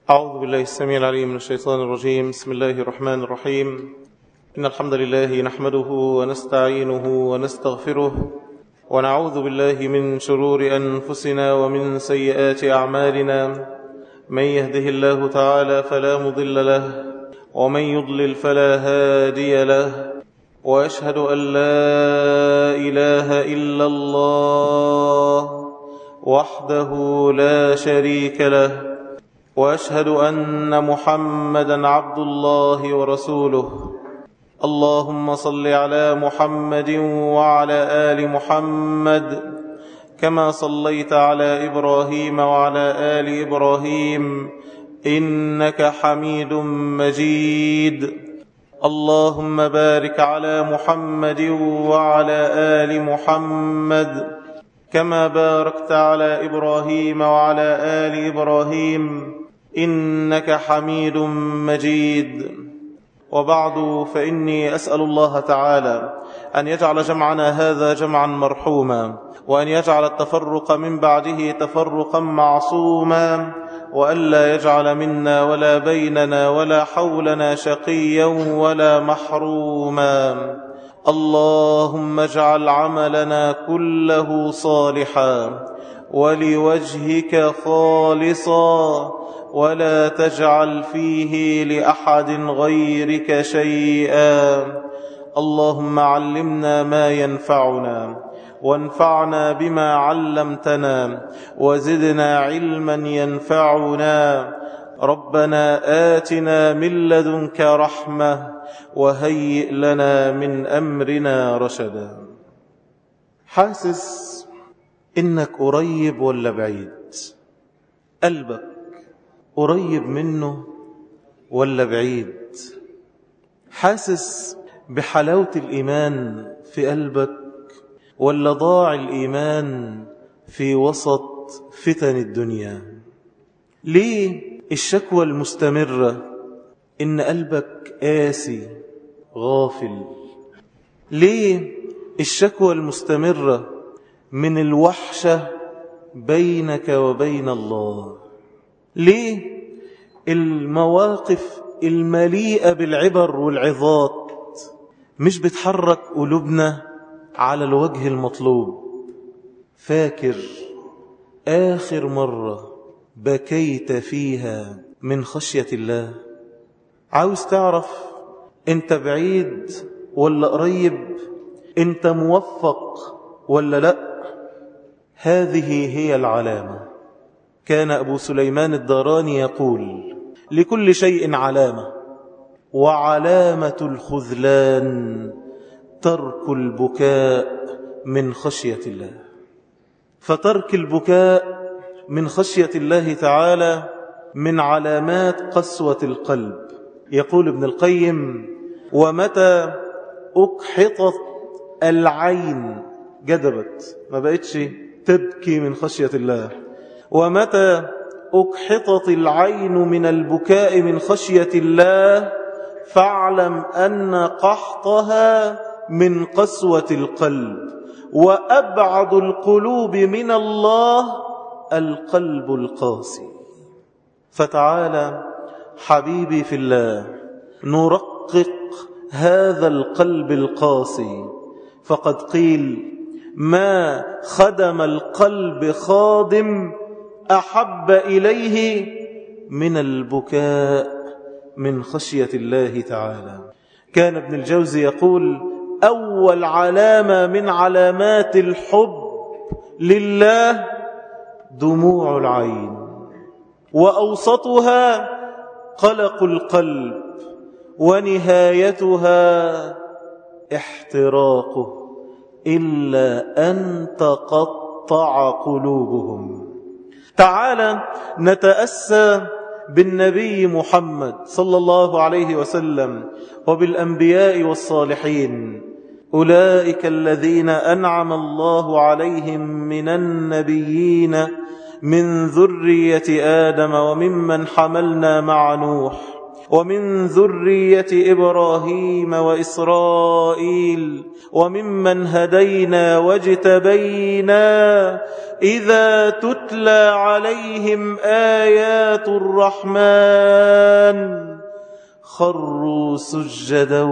أعوذ بالله السميع العليم من الشيطان الرجيم بسم الله الرحمن الرحيم إن الحمد لله نحمده ونستعينه ونستغفره ونعوذ بالله من شرور أنفسنا ومن سيئات أعمالنا من يهده الله تعالى فلا مضل له ومن يضلل فلا هادي له وأشهد أن لا إله إلا الله وحده لا شريك له واشهد ان محمدا عبد الله ورسوله اللهم صل على محمد وعلى ال محمد كما صليت على ابراهيم وعلى ال ابراهيم انك حميد مجيد اللهم بارك على محمد وعلى ال محمد كما باركت على ابراهيم وعلى ال ابراهيم انك حميد مجيد وبعد فاني اسال الله تعالى ان يجعل جمعنا هذا جمعا مرحوما وان يجعل التفرق من بعده تفرقا معصوما والا يجعل منا ولا بيننا ولا حولنا شقيا ولا محروما اللهم اجعل عملنا كله صالحا ولوجهك خالصا ولا تجعل فيه لاحد غيرك شيئا اللهم علمنا ما ينفعنا وانفعنا بما علمتنا وزدنا علما ينفعنا ربنا آتنا من لدنك رحمة وهيئ لنا من أمرنا رشدا حاسس إنك قريب ولا بعيد قلبك قريب منه ولا بعيد حاسس بحلاوة الإيمان في قلبك ولا ضاع الإيمان في وسط فتن الدنيا ليه الشكوى المستمرة إن قلبك قاسي غافل ليه الشكوى المستمرة من الوحشة بينك وبين الله ليه المواقف المليئة بالعبر والعظات مش بتحرك قلوبنا على الوجه المطلوب فاكر آخر مرة بكيت فيها من خشية الله عاوز تعرف انت بعيد ولا قريب انت موفق ولا لا هذه هي العلامة كان أبو سليمان الداراني يقول لكل شيء علامة وعلامة الخذلان ترك البكاء من خشية الله فترك البكاء من خشية الله تعالى من علامات قسوة القلب يقول ابن القيم ومتى أكحطت العين جدبت ما بقتش تبكي من خشية الله ومتى أكحطت العين من البكاء من خشية الله فاعلم أن قحطها من قسوة القلب وأبعد القلوب من الله القلب القاسي فتعالى حبيبي في الله نرقق هذا القلب القاسي فقد قيل ما خدم القلب خادم أحب إليه من البكاء من خشية الله تعالى كان ابن الجوزي يقول أول علامة من علامات الحب لله دموع العين وأوسطها قلق القلب ونهايتها احتراقه إلا أن تقطع قلوبهم تعالى نتأسى بالنبي محمد صلى الله عليه وسلم وبالأنبياء والصالحين أولئك الذين أنعم الله عليهم من النبيين من ذرية آدم وممن حملنا مع نوح ومن ذرية إبراهيم وإسرائيل وممن هدينا واجتبينا إذا تتلى تتلى عليهم آيات الرحمن خروا سجدا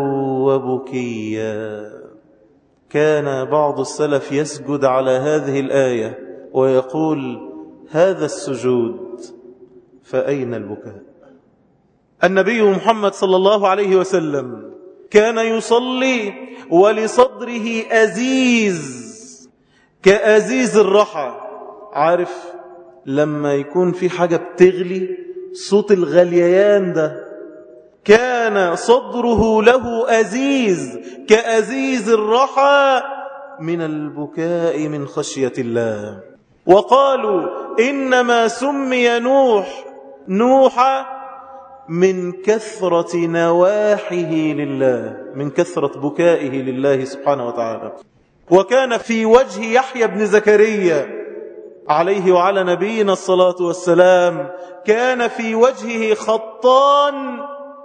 وبكيا كان بعض السلف يسجد على هذه الآية ويقول هذا السجود فأين البكاء النبي محمد صلى الله عليه وسلم كان يصلي ولصدره أزيز كأزيز الرحى عارف لما يكون في حاجة بتغلي صوت الغليان ده كان صدره له أزيز كأزيز الرحى من البكاء من خشية الله وقالوا إنما سمي نوح نوح من كثرة نواحه لله من كثرة بكائه لله سبحانه وتعالى وكان في وجه يحيى بن زكريا عليه وعلى نبينا الصلاة والسلام كان في وجهه خطان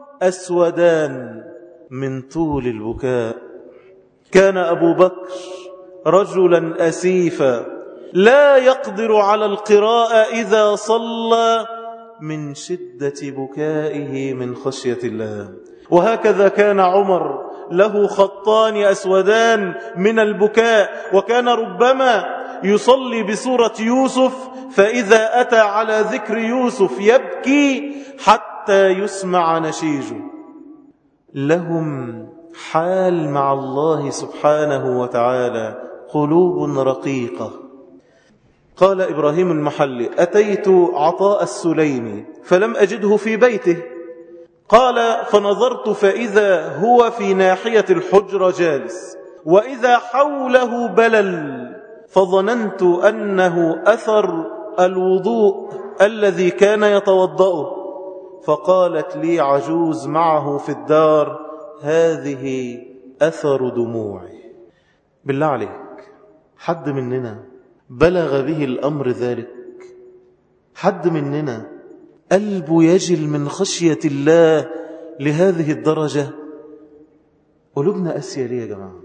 أسودان من طول البكاء كان أبو بكر رجلا أسيفا لا يقدر على القراءة إذا صلى من شدة بكائه من خشية الله وهكذا كان عمر له خطان أسودان من البكاء وكان ربما يصلي بسورة يوسف فإذا أتى على ذكر يوسف يبكي حتى يسمع نشيجه لهم حال مع الله سبحانه وتعالى قلوب رقيقة قال إبراهيم المحلي أتيت عطاء السليمي فلم أجده في بيته قال فنظرت فإذا هو في ناحية الحجرة جالس وإذا حوله بلل فظننت أنه أثر الوضوء الذي كان يتوضأه فقالت لي عجوز معه في الدار هذه أثر دموعي بالله عليك حد مننا بلغ به الأمر ذلك حد مننا قلبه يجل من خشية الله لهذه الدرجة قلوبنا قاسية ليه يا جماعة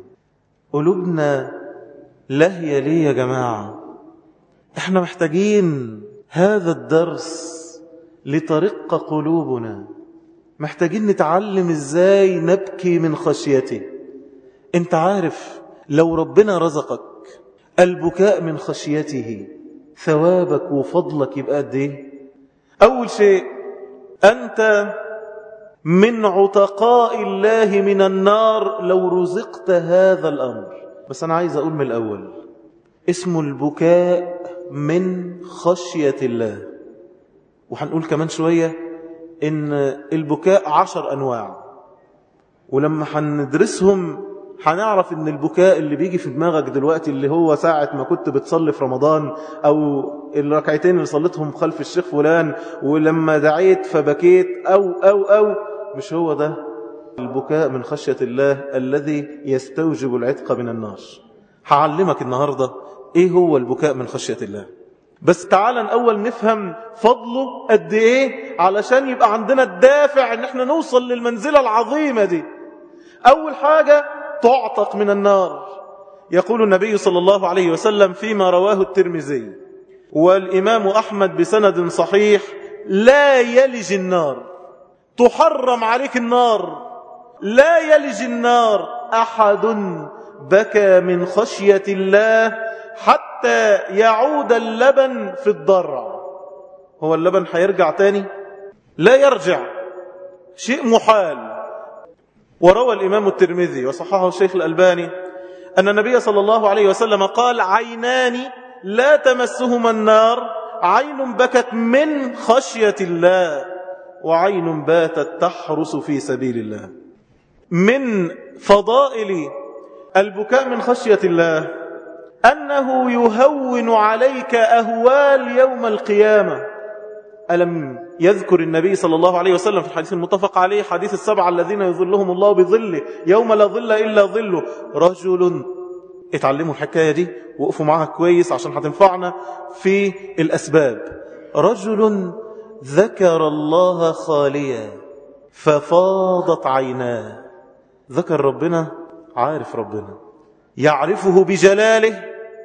قلوبنا لاهية ليه يا جماعة احنا محتاجين هذا الدرس لترق قلوبنا محتاجين نتعلم ازاي نبكي من خشيته انت عارف لو ربنا رزقك البكاء من خشيته ثوابك وفضلك يبقى قد ايه أول شيء أنت من عتقاء الله من النار لو رزقت هذا الأمر بس أنا عايز أقول من الأول اسم البكاء من خشية الله وهنقول كمان شوية إن البكاء عشر أنواع ولما هندرسهم هنعرف ان البكاء اللي بيجي في دماغك دلوقتي اللي هو ساعة ما كنت بتصلي في رمضان او الركعتين اللي صليتهم خلف الشيخ فلان ولما دعيت فبكيت او او او مش هو ده البكاء من خشية الله الذي يستوجب العتق من النار هعلمك النهاردة ايه هو البكاء من خشية الله بس تعالى الأول نفهم فضله قد ايه علشان يبقى عندنا الدافع ان احنا نوصل للمنزلة العظيمة دي أول حاجة تعتق من النار يقول النبي صلى الله عليه وسلم فيما رواه الترمذي والإمام أحمد بسند صحيح لا يلج النار تحرم عليك النار لا يلج النار أحد بكى من خشية الله حتى يعود اللبن في الضرع هو اللبن هيرجع تاني لا يرجع شيء محال وروى الإمام الترمذي وصححه الشيخ الألباني أن النبي صلى الله عليه وسلم قال عينان لا تمسهما النار عين بكت من خشية الله وعين باتت تحرس في سبيل الله من فضائل البكاء من خشية الله أنه يهون عليك أهوال يوم القيامة ألم يذكر النبي صلى الله عليه وسلم في الحديث المتفق عليه حديث السبعة الذين يظلهم الله بظله يوم لا ظل إلا ظله رجل اتعلموا الحكاية دي وقفوا معها كويس عشان هتنفعنا في الأسباب رجل ذكر الله خاليا ففاضت عيناه ذكر ربنا عارف ربنا يعرفه بجلاله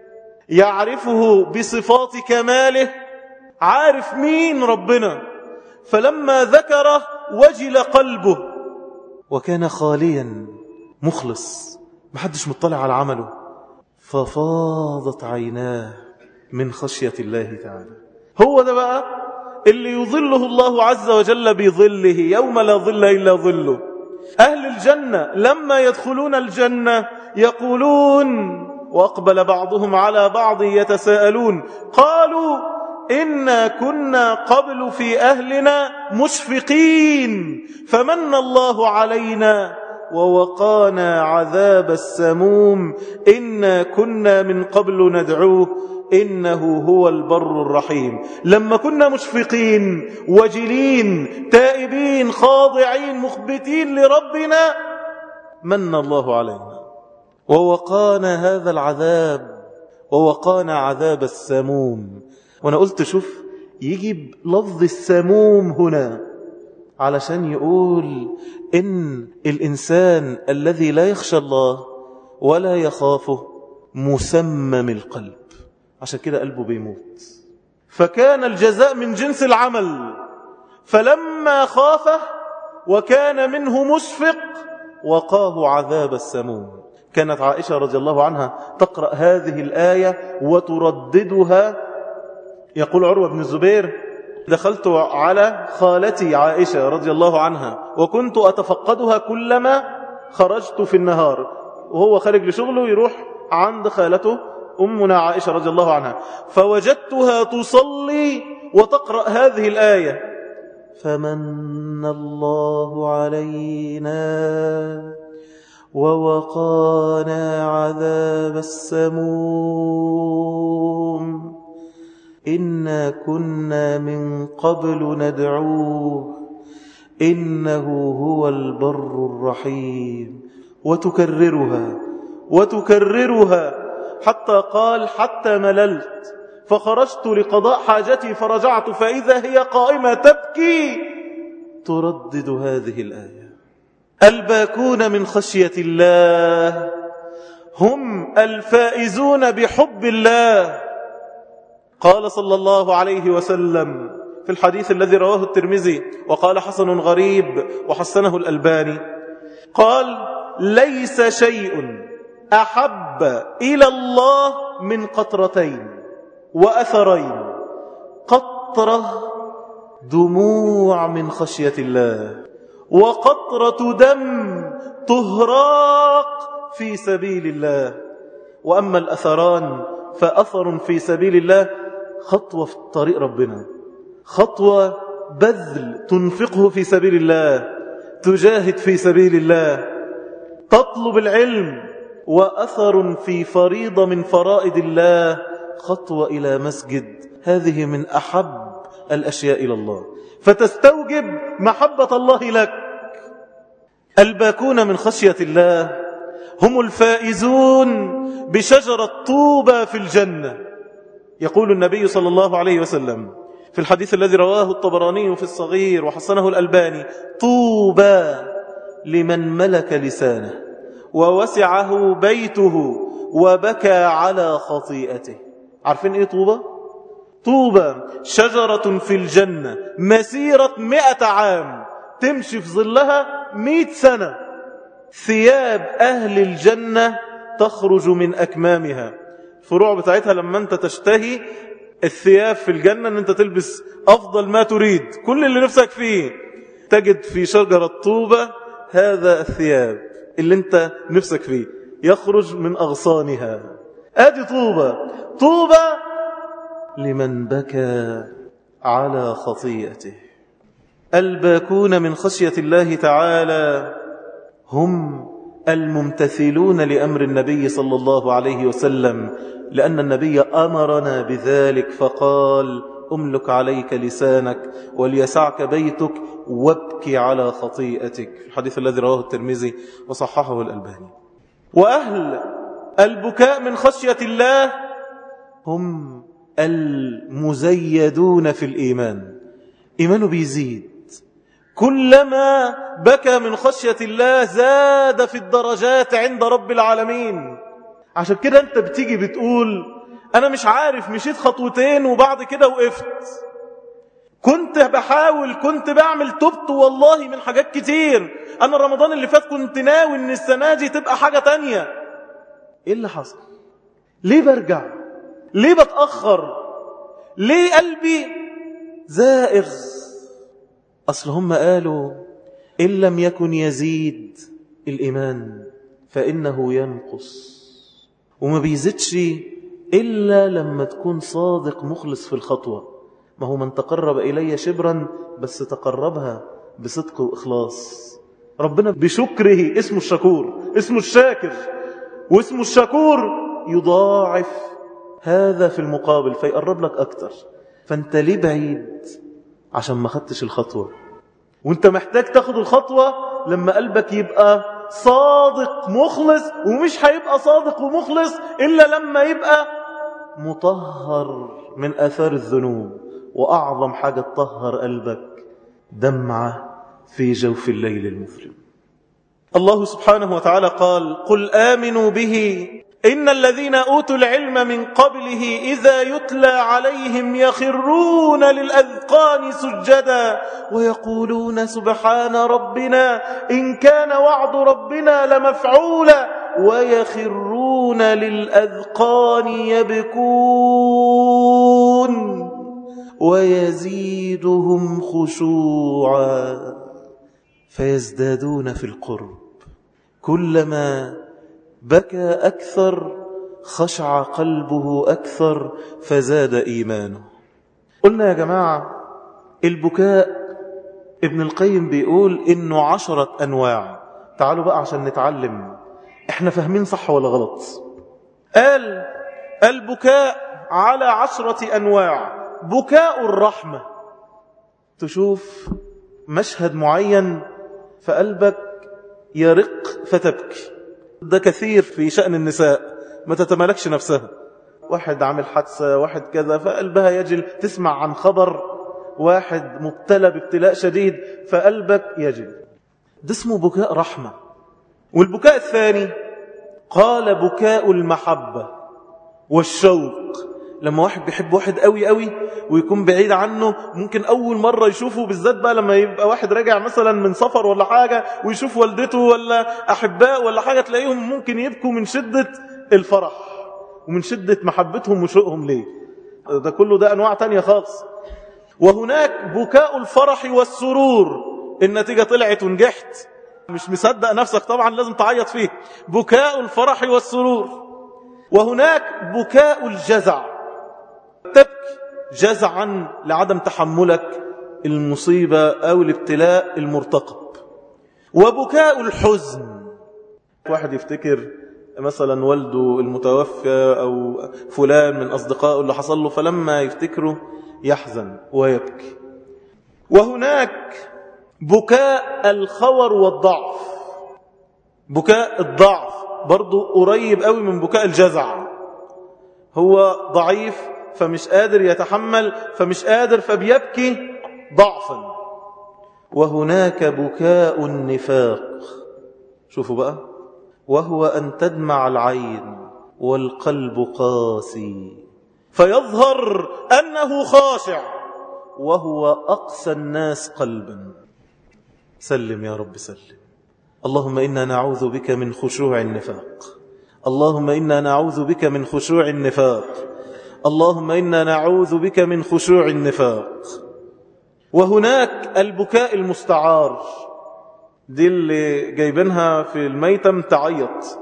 يعرفه بصفات كماله عارف مين ربنا فلما ذكره وجل قلبه وكان خاليا مخلص محدش مطلع على عمله ففاضت عيناه من خشية الله تعالى هو ده بقى اللي يظله الله عز وجل بظله يوم لا ظل إلا ظله أهل الجنة لما يدخلون الجنة يقولون وأقبل بعضهم على بعض يتساءلون قالوا إنا كنا قبل في أهلنا مشفقين فمن الله علينا ووقانا عذاب السموم إنا كنا من قبل ندعوه إنه هو البر الرحيم لما كنا مشفقين وجلين تائبين خاضعين مخبتين لربنا من الله علينا ووقانا هذا العذاب ووقانا عذاب السموم وانا قلت شوف يجيب لفظ السموم هنا علشان يقول إن الإنسان الذي لا يخشى الله ولا يخافه مسمم القلب عشان كده قلبه بيموت فكان الجزاء من جنس العمل فلما خافه وكان منه مشفق وقاه عذاب السموم كانت عائشة رضي الله عنها تقرأ هذه الآية وترددها يقول عروة بن الزبير دخلت على خالتي عائشة رضي الله عنها وكنت أتفقدها كلما خرجت في النهار وهو خارج لشغله يروح عند خالته أمنا عائشة رضي الله عنها فوجدتها تصلي وتقرأ هذه الآية فمن الله علينا ووقانا عذاب السموم إنا كنا من قبل ندعوه إنه هو البر الرحيم وتكررها وتكررها حتى قال حتى مللت فخرجت لقضاء حاجتي فرجعت فإذا هي قائمة تبكي تردد هذه الآية الباكون من خشية الله هم الفائزون بحب الله قال صلى الله عليه وسلم في الحديث الذي رواه الترمذي وقال حسن غريب وحسنه الألباني قال ليس شيء أحب إلى الله من قطرتين وأثرين قطرة دموع من خشية الله وقطرة دم تهراق في سبيل الله وأما الأثران فأثر في سبيل الله خطوة في طريق ربنا خطوة بذل تنفقه في سبيل الله تجاهد في سبيل الله تطلب العلم وأثر في فريضة من فرائض الله خطوة إلى مسجد هذه من أحب الأشياء إلى الله فتستوجب محبة الله لك الباكون من خشية الله هم الفائزون بشجرة طوبى في الجنة يقول النبي صلى الله عليه وسلم في الحديث الذي رواه الطبراني في الصغير وحسنه الألباني طوبى لمن ملك لسانه ووسعه بيته وبكى على خطيئته عارفين ايه طوبى؟ طوبى شجرة في الجنة مسيرة مئة عام تمشي في ظلها مئة سنة ثياب أهل الجنة تخرج من أكمامها الفروع بتاعتها لما أنت تشتهي الثياب في الجنة أن أنت تلبس أفضل ما تريد كل اللي نفسك فيه تجد في شجرة طوبة هذا الثياب اللي أنت نفسك فيه يخرج من أغصانها آدي طوبة طوبة لمن بكى على خطيئته الباكون من خشية الله تعالى هم الممتثلون لأمر النبي صلى الله عليه وسلم لأن النبي أمرنا بذلك فقال أملك عليك لسانك وليسعك بيتك وابكي على خطيئتك الحديث الذي رواه الترمذي وصححه الألباني وأهل البكاء من خشية الله هم المزيدون في الإيمان إيمانه بيزيد كلما بكى من خشية الله زاد في الدرجات عند رب العالمين عشان كده انت بتيجي بتقول أنا مش عارف مشيت خطوتين وبعد كده وقفت كنت بحاول كنت بعمل تبت والله من حاجات كتير أنا رمضان اللي فات كنت ناوي إن السنة دي تبقى حاجة تانية إيه اللي حصل ليه برجع ليه بتأخر ليه قلبي زائغ أصل هم قالوا إن لم يكن يزيد الإيمان فإنه ينقص وما بيزيدش إلا لما تكون صادق مخلص في الخطوة ما هو من تقرب إلي شبرا بس تقربها بصدق وإخلاص ربنا بشكره اسمه الشكور اسمه الشاكر واسمه الشكور يضاعف هذا في المقابل فيقرب لك أكتر فانت ليه بعيد عشان ما خدتش الخطوة وانت محتاج تاخد الخطوة لما قلبك يبقى صادق مخلص ومش هيبقى صادق ومخلص إلا لما يبقى مطهر من أثار الذنوب وأعظم حاجة تطهر قلبك دمعة في جوف الليل المظلم الله سبحانه وتعالى قال قل آمنوا به إن الذين أوتوا العلم من قبله إذا يتلى عليهم يخرون للأذقان سجدا ويقولون سبحان ربنا إن كان وعد ربنا لمفعولا ويخرون للأذقان يبكون ويزيدهم خشوعا فيزدادون في القرب كلما بكى أكثر خشع قلبه أكثر فزاد إيمانه قلنا يا جماعة البكاء ابن القيم بيقول إنه عشرة أنواع تعالوا بقى عشان نتعلم احنا فاهمين صح ولا غلط قال البكاء على عشرة أنواع بكاء الرحمة تشوف مشهد معين فقلبك يرق فتبكي ده كثير في شأن النساء ما تتملكش نفسها واحد عامل حادثة واحد كذا فقلبها يجل تسمع عن خبر واحد مبتلى بابتلاء شديد فقلبك يجل ده اسمه بكاء رحمة والبكاء الثاني قال بكاء المحبة والشوق لما واحد بيحب واحد قوي قوي ويكون بعيد عنه ممكن أول مرة يشوفه بالذات بقى لما يبقى واحد راجع مثلا من سفر ولا حاجة ويشوف والدته ولا أحباء ولا حاجة تلاقيهم ممكن يبكوا من شدة الفرح ومن شدة محبتهم وشوقهم ليه ده كله ده أنواع تانية خالص وهناك بكاء الفرح والسرور النتيجة طلعت ونجحت مش مصدق نفسك طبعا لازم تعيط فيه بكاء الفرح والسرور وهناك بكاء الجزع تبكي جزعا لعدم تحملك المصيبة أو الابتلاء المرتقب وبكاء الحزن واحد يفتكر مثلا والده المتوفى أو فلان من أصدقائه اللي حصل له فلما يفتكره يحزن ويبكي وهناك بكاء الخور والضعف بكاء الضعف برضو قريب قوي من بكاء الجزع هو ضعيف فمش قادر يتحمل فمش قادر فبيبكي ضعفا وهناك بكاء النفاق شوفوا بقى وهو أن تدمع العين والقلب قاسي فيظهر أنه خاشع وهو أقسى الناس قلبا سلم يا رب سلم اللهم إنا نعوذ بك من خشوع النفاق اللهم إنا نعوذ بك من خشوع النفاق اللهم إنا نعوذ بك من خشوع النفاق وهناك البكاء المستعار دي اللي جايبينها في الميتم تعيط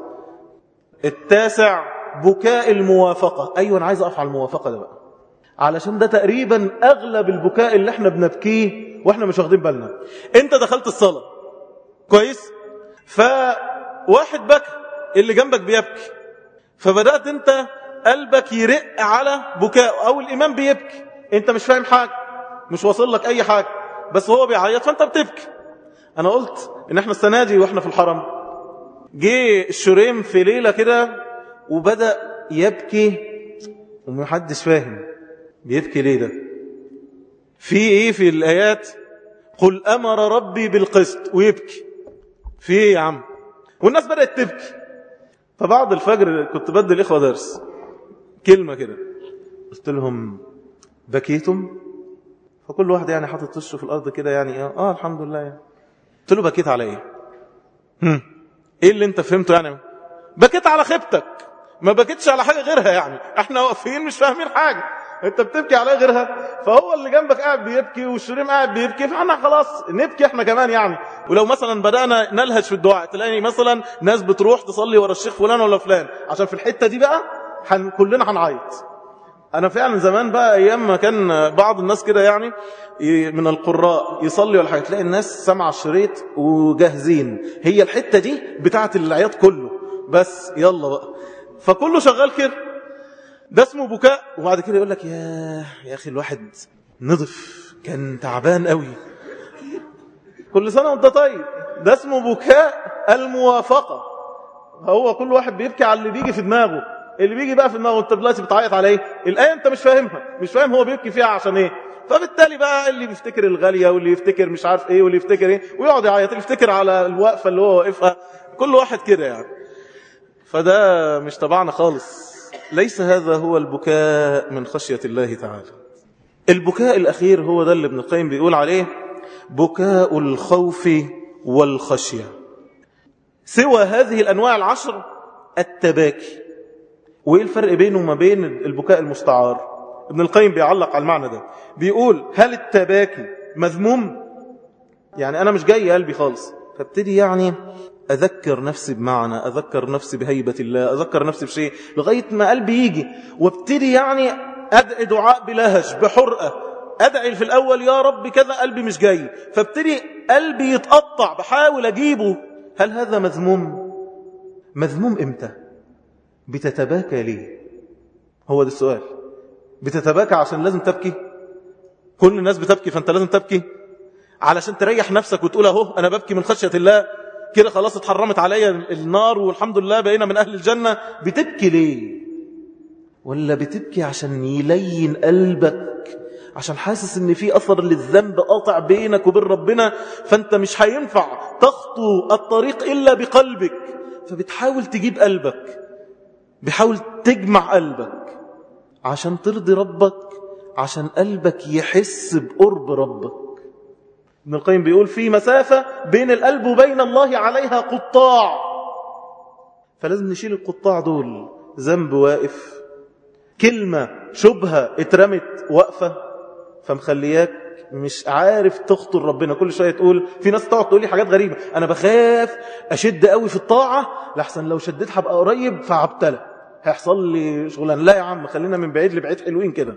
التاسع بكاء الموافقة أيوة أنا عايز أقف على الموافقة ده بقى علشان ده تقريبا أغلب البكاء اللي احنا بنبكيه واحنا مش واخدين بالنا انت دخلت الصلاة كويس فواحد بكى اللي جنبك بيبكي فبدأت انت قلبك يرق على بكاء او الامام بيبكي انت مش فاهم حاجة مش واصل لك اي حاجة بس هو بيعيط فانت بتبكي انا قلت ان احنا السنة دي واحنا في الحرم جه الشريم في ليلة كده وبدأ يبكي ومحدش فاهم بيبكي ليه ده في ايه في الايات قل امر ربي بالقسط ويبكي في ايه يا عم والناس بدأت تبكي فبعد الفجر كنت بدي الإخوة درس كلمة كده قلت لهم بكيتم فكل واحد يعني حاطط وشه في الأرض كده يعني اه الحمد لله يعني. قلت له بكيت على ايه هم. ايه اللي انت فهمته يعني بكيت على خيبتك ما بكيتش على حاجة غيرها يعني احنا واقفين مش فاهمين حاجة انت بتبكي على غيرها فهو اللي جنبك قاعد بيبكي والشريم قاعد بيبكي فاحنا خلاص نبكي احنا كمان يعني ولو مثلا بدأنا نلهج في الدعاء تلاقي مثلا ناس بتروح تصلي ورا الشيخ فلان ولا فلان عشان في الحتة دي بقى حن كلنا هنعيط انا فعلا زمان بقى ايام ما كان بعض الناس كده يعني من القراء يصلي ولا حاجه تلاقي الناس سامعه الشريط وجاهزين هي الحته دي بتاعه العياط كله بس يلا بقى فكله شغال كده ده اسمه بكاء وبعد كده يقول لك يا يا اخي الواحد نضف كان تعبان قوي كل سنه وانت طيب ده اسمه بكاء الموافقه هو كل واحد بيبكي على اللي بيجي في دماغه اللي بيجي بقى في دماغه انت دلوقتي بتعيط على ايه الايه انت مش فاهمها مش فاهم هو بيبكي فيها عشان ايه فبالتالي بقى اللي بيفتكر الغاليه واللي يفتكر مش عارف ايه واللي يفتكر ايه ويقعد يعيط اللي يفتكر على الوقفه اللي هو واقفها كل واحد كده يعني فده مش تبعنا خالص ليس هذا هو البكاء من خشيه الله تعالى البكاء الاخير هو ده اللي ابن القيم بيقول عليه بكاء الخوف والخشيه سوى هذه الانواع العشر التباكي وإيه الفرق بينه وما بين البكاء المستعار ابن القيم بيعلق على المعنى ده بيقول هل التباكي مذموم يعني أنا مش جاي قلبي خالص فابتدي يعني أذكر نفسي بمعنى أذكر نفسي بهيبة الله أذكر نفسي بشيء لغاية ما قلبي يجي وابتدي يعني أدعي دعاء بلهج بحرقة أدعي في الأول يا رب كذا قلبي مش جاي فابتدي قلبي يتقطع بحاول أجيبه هل هذا مذموم مذموم إمتى بتتباكى ليه هو ده السؤال بتتباكى عشان لازم تبكي كل الناس بتبكي فانت لازم تبكي علشان تريح نفسك وتقول اهو انا ببكي من خشية الله كده خلاص اتحرمت عليا النار والحمد لله بقينا من اهل الجنة بتبكي ليه ولا بتبكي عشان يلين قلبك عشان حاسس ان في اثر للذنب قاطع بينك وبين ربنا فانت مش هينفع تخطو الطريق الا بقلبك فبتحاول تجيب قلبك بحاول تجمع قلبك عشان ترضي ربك عشان قلبك يحس بقرب ربك ابن القيم بيقول في مسافة بين القلب وبين الله عليها قطاع فلازم نشيل القطاع دول ذنب واقف كلمة شبهة اترمت واقفة فمخلياك مش عارف تخطر ربنا كل شوية تقول في ناس تقعد تقول لي حاجات غريبة أنا بخاف أشد قوي في الطاعة لحسن لو شديت هبقى قريب فعبتلك هيحصل لي شغلان لا يا عم خلينا من بعيد لبعيد حلوين كده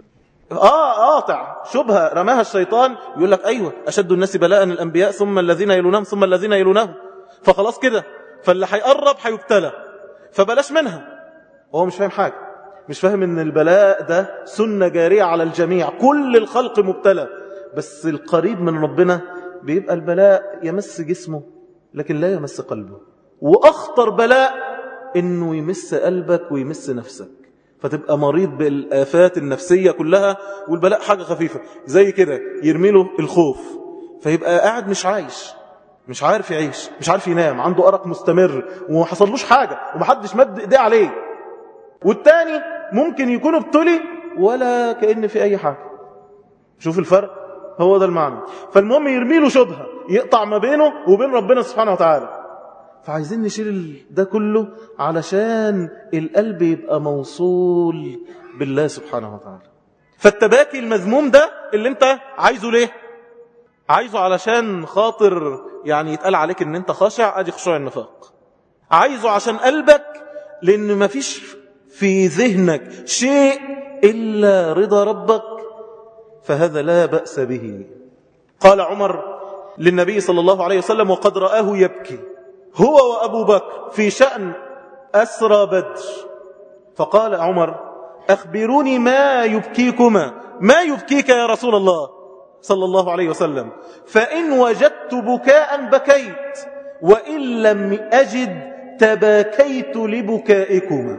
اه قاطع شبهه رماها الشيطان يقول لك ايوه اشد الناس بلاء الانبياء ثم الذين يلونهم ثم الذين يلونهم فخلاص كده فاللي هيقرب هيبتلى فبلاش منها هو مش فاهم حاجه مش فاهم ان البلاء ده سنه جاريه على الجميع كل الخلق مبتلى بس القريب من ربنا بيبقى البلاء يمس جسمه لكن لا يمس قلبه واخطر بلاء انه يمس قلبك ويمس نفسك فتبقى مريض بالآفات النفسية كلها والبلاء حاجة خفيفة زي كده يرمي له الخوف فيبقى قاعد مش عايش مش عارف يعيش مش عارف ينام عنده أرق مستمر وما حصلوش حاجة ومحدش مد ايديه عليه والتاني ممكن يكون ابتلي ولا كأن في أي حاجة شوف الفرق هو ده المعنى فالمهم يرمي له شبهة يقطع ما بينه وبين ربنا سبحانه وتعالى فعايزين نشيل ده كله علشان القلب يبقى موصول بالله سبحانه وتعالى فالتباكي المذموم ده اللي انت عايزه ليه عايزه علشان خاطر يعني يتقال عليك ان انت خاشع ادي خشوع النفاق عايزه عشان قلبك لان مفيش في ذهنك شيء الا رضا ربك فهذا لا بأس به قال عمر للنبي صلى الله عليه وسلم وقد رآه يبكي هو وأبو بكر في شأن أسرى بدر فقال عمر أخبروني ما يبكيكما ما يبكيك يا رسول الله صلى الله عليه وسلم فإن وجدت بكاء بكيت وإن لم أجد تباكيت لبكائكما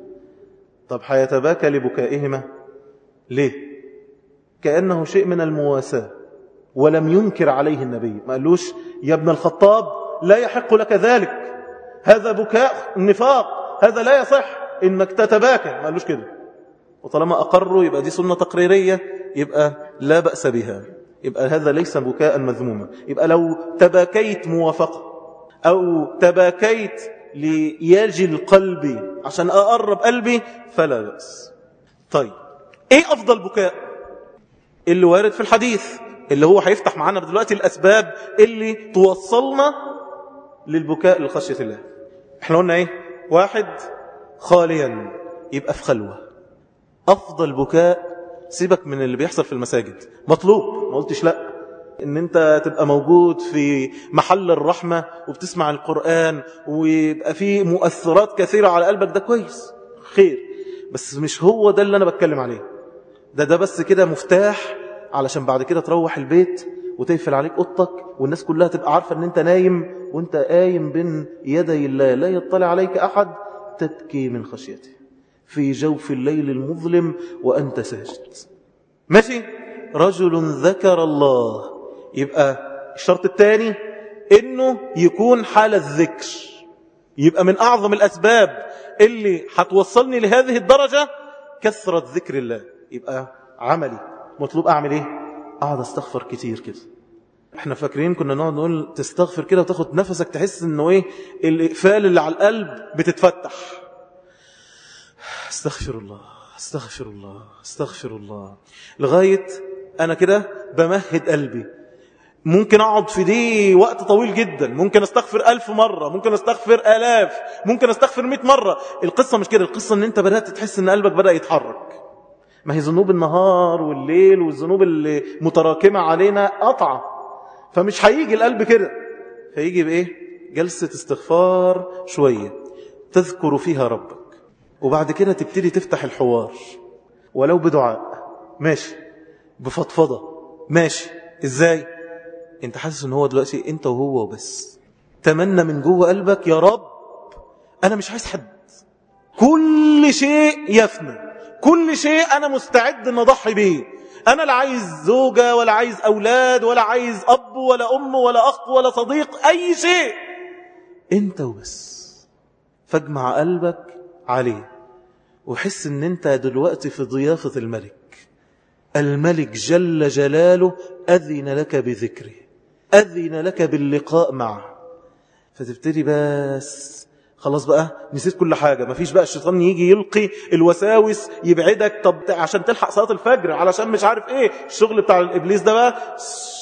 طب حيتباكى لبكائهما ليه كأنه شيء من المواساة ولم ينكر عليه النبي ما قالوش يا ابن الخطاب لا يحق لك ذلك هذا بكاء النفاق هذا لا يصح انك تتباكى ما قالوش كده وطالما أقروا يبقى دي سنة تقريرية يبقى لا بأس بها يبقى هذا ليس بكاء مذموما يبقى لو تباكيت موافقة أو تباكيت ليجل قلبي عشان أقرب قلبي فلا بأس طيب ايه أفضل بكاء اللي وارد في الحديث اللي هو هيفتح معانا دلوقتي الأسباب اللي توصلنا للبكاء لخشية الله احنا قلنا ايه واحد خاليا يبقى في خلوة أفضل بكاء سيبك من اللي بيحصل في المساجد مطلوب ما قلتش لا ان انت تبقى موجود في محل الرحمة وبتسمع القرآن ويبقى فيه مؤثرات كثيرة على قلبك ده كويس خير بس مش هو ده اللي انا بتكلم عليه ده ده بس كده مفتاح علشان بعد كده تروح البيت وتقفل عليك اوضتك والناس كلها تبقى عارفة ان انت نايم وانت قايم بين يدي الله لا يطلع عليك احد تبكي من خشيته في جوف الليل المظلم وانت ساجد ماشي رجل ذكر الله يبقى الشرط الثاني انه يكون حال الذكر يبقى من اعظم الاسباب اللي هتوصلني لهذه الدرجة كثرة ذكر الله يبقى عملي مطلوب اعمل ايه اقعد استغفر كتير كده احنا فاكرين كنا نقعد نقول تستغفر كده وتاخد نفسك تحس انه ايه الاقفال اللي على القلب بتتفتح استغفر الله استغفر الله استغفر الله لغاية انا كده بمهد قلبي ممكن اقعد في دي وقت طويل جدا ممكن استغفر ألف مرة ممكن استغفر آلاف ممكن استغفر مئة مرة القصة مش كده القصة ان انت بدأت تحس ان قلبك بدأ يتحرك ما هي ذنوب النهار والليل والذنوب اللي متراكمة علينا قطعة فمش هيجي القلب كده هيجي بإيه جلسة استغفار شوية تذكر فيها ربك وبعد كده تبتدي تفتح الحوار ولو بدعاء ماشي بفضفضة ماشي ازاي انت حاسس ان هو دلوقتي انت وهو بس تمنى من جوه قلبك يا رب انا مش عايز حد كل شيء يفنى كل شيء انا مستعد ان اضحي بيه انا لا عايز زوجة ولا عايز اولاد ولا عايز اب ولا ام ولا اخ ولا صديق اي شيء انت وبس فاجمع قلبك عليه وحس ان انت دلوقتي في ضيافة الملك الملك جل جلاله أذن لك بذكره أذن لك باللقاء معه فتبتدي بس خلاص بقى نسيت كل حاجة مفيش بقى الشيطان يجي يلقي الوساوس يبعدك طب عشان تلحق صلاة الفجر علشان مش عارف ايه الشغل بتاع الإبليس ده بقى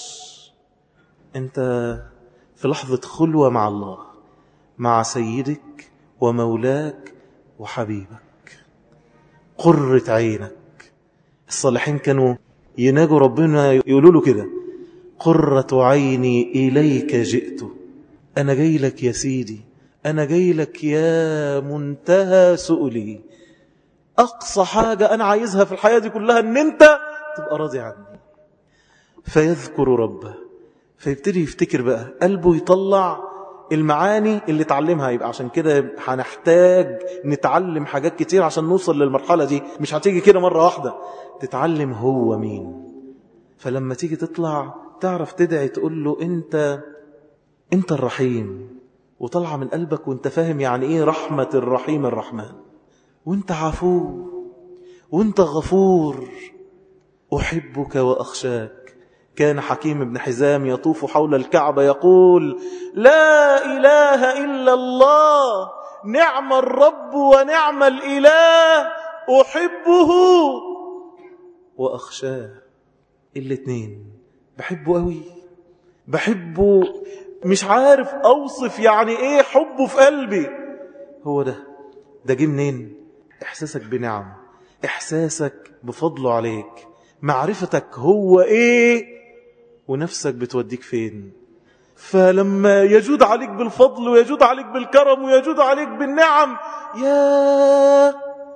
انت في لحظة خلوة مع الله مع سيدك ومولاك وحبيبك قرة عينك الصالحين كانوا يناجوا ربنا يقولوا له كده قرة عيني إليك جئت أنا جاي لك يا سيدي أنا جاي لك يا منتهى سؤلي أقصى حاجة أنا عايزها في الحياة دي كلها أن أنت تبقى راضي عني فيذكر ربه فيبتدي يفتكر بقى قلبه يطلع المعاني اللي تعلمها يبقى عشان كده هنحتاج نتعلم حاجات كتير عشان نوصل للمرحلة دي مش هتيجي كده مرة واحدة تتعلم هو مين فلما تيجي تطلع تعرف تدعي تقول له انت انت الرحيم وطلع من قلبك وانت فاهم يعني ايه رحمة الرحيم الرحمن وانت عفو وانت غفور أحبك وأخشاك كان حكيم بن حزام يطوف حول الكعبة يقول لا إله إلا الله نعم الرب ونعم الإله أحبه وأخشاه الاثنين بحبه قوي بحبه مش عارف أوصف يعني إيه حبه في قلبي هو ده ده جه منين إحساسك بنعم إحساسك بفضله عليك معرفتك هو إيه ونفسك بتوديك فين فلما يجود عليك بالفضل ويجود عليك بالكرم ويجود عليك بالنعم يا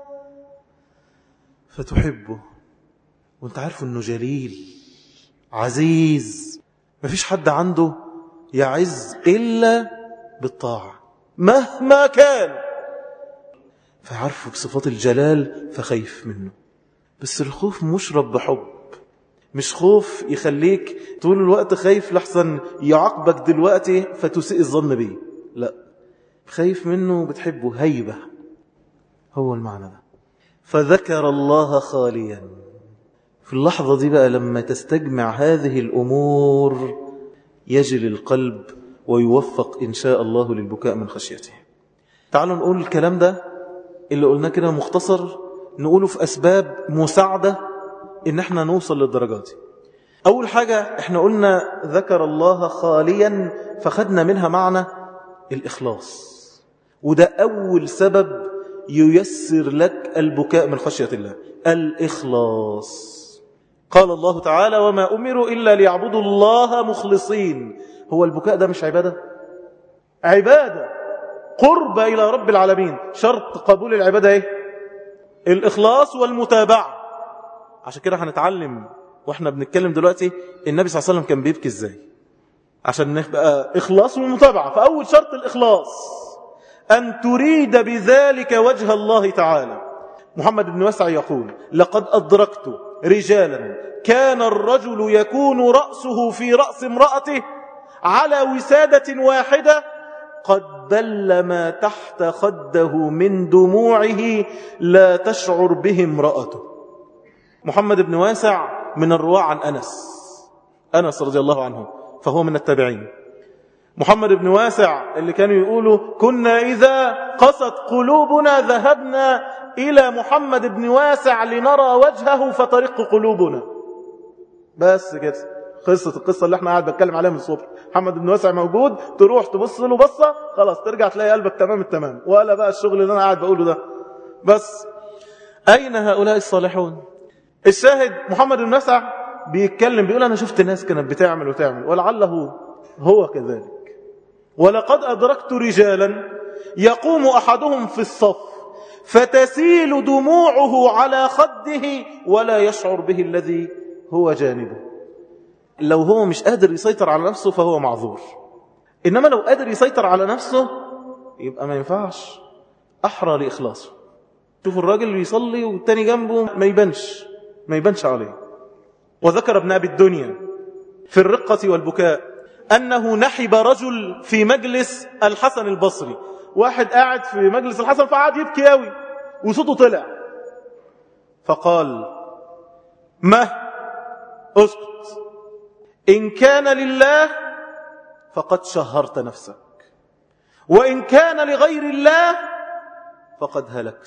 فتحبه وانت عارف انه جليل عزيز مفيش حد عنده يعز إلا بالطاعة مهما كان فعرفه بصفات الجلال فخيف منه بس الخوف مشرب بحب مش خوف يخليك طول الوقت خايف لحسن يعاقبك دلوقتي فتسيء الظن بيه لا خايف منه بتحبه هيبة هو المعنى ده فذكر الله خاليا في اللحظة دي بقى لما تستجمع هذه الأمور يجل القلب ويوفق إن شاء الله للبكاء من خشيته تعالوا نقول الكلام ده اللي قلناه كده مختصر نقوله في أسباب مساعدة إن احنا نوصل للدرجات دي أول حاجة احنا قلنا ذكر الله خاليا فخدنا منها معنى الإخلاص وده أول سبب ييسر لك البكاء من خشية الله الإخلاص قال الله تعالى وما أمروا إلا ليعبدوا الله مخلصين هو البكاء ده مش عبادة عبادة قرب إلى رب العالمين شرط قبول العبادة ايه الإخلاص والمتابعة عشان كده هنتعلم واحنا بنتكلم دلوقتي النبي صلى الله عليه وسلم كان بيبكي ازاي عشان نبقى إخلاص ومتابعة فأول شرط الإخلاص أن تريد بذلك وجه الله تعالى محمد بن وسع يقول لقد أدركت رجالا كان الرجل يكون رأسه في رأس امرأته على وسادة واحدة قد بل ما تحت خده من دموعه لا تشعر به امرأته محمد بن واسع من الرواة عن أنس أنس رضي الله عنه فهو من التابعين محمد بن واسع اللي كانوا يقولوا كنا إذا قست قلوبنا ذهبنا إلى محمد بن واسع لنرى وجهه فترق قلوبنا بس كده قصة القصة اللي احنا قاعد بتكلم عليها من الصبح محمد بن واسع موجود تروح تبص له بصة خلاص ترجع تلاقي قلبك تمام التمام ولا بقى الشغل اللي انا قاعد بقوله ده بس أين هؤلاء الصالحون الشاهد محمد بن واسع بيتكلم بيقول أنا شفت ناس كانت بتعمل وتعمل ولعله هو كذلك ولقد أدركت رجالا يقوم أحدهم في الصف فتسيل دموعه على خده ولا يشعر به الذي هو جانبه لو هو مش قادر يسيطر على نفسه فهو معذور إنما لو قادر يسيطر على نفسه يبقى ما ينفعش أحرى لإخلاصه شوف الراجل اللي يصلي والتاني جنبه ما يبانش ما يبانش عليه وذكر ابن أبي الدنيا في الرقة والبكاء أنه نحب رجل في مجلس الحسن البصري واحد قاعد في مجلس الحسن فقعد يبكي قوي وصوته طلع فقال ما اسكت إن كان لله فقد شهرت نفسك وإن كان لغير الله فقد هلكت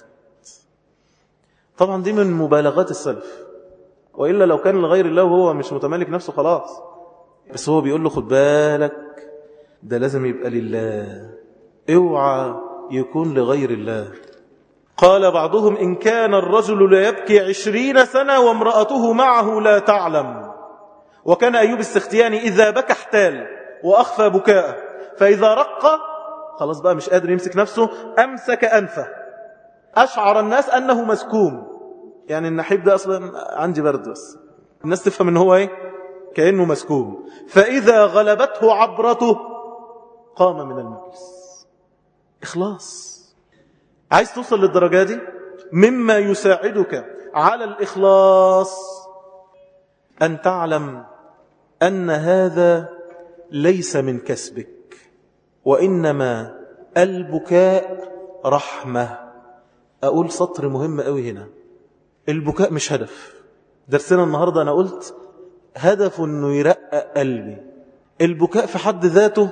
طبعا دي من مبالغات السلف وإلا لو كان لغير الله وهو مش متمالك نفسه خلاص بس هو بيقول له خد بالك ده لازم يبقى لله اوعى يكون لغير الله قال بعضهم إن كان الرجل لا يبكي عشرين سنة وامرأته معه لا تعلم وكان أيوب السختياني إذا بكى احتال وأخفى بكاءه فإذا رق خلاص بقى مش قادر يمسك نفسه أمسك أنفه أشعر الناس أنه مسكوم يعني النحيب ده أصلا عندي برد بس الناس تفهم أنه هو إيه كأنه مسكوم فإذا غلبته عبرته قام من المجلس إخلاص عايز توصل للدرجة دي مما يساعدك على الإخلاص أن تعلم أن هذا ليس من كسبك وإنما البكاء رحمة أقول سطر مهم قوي هنا البكاء مش هدف درسنا النهاردة أنا قلت هدف أنه يرقق قلبي البكاء في حد ذاته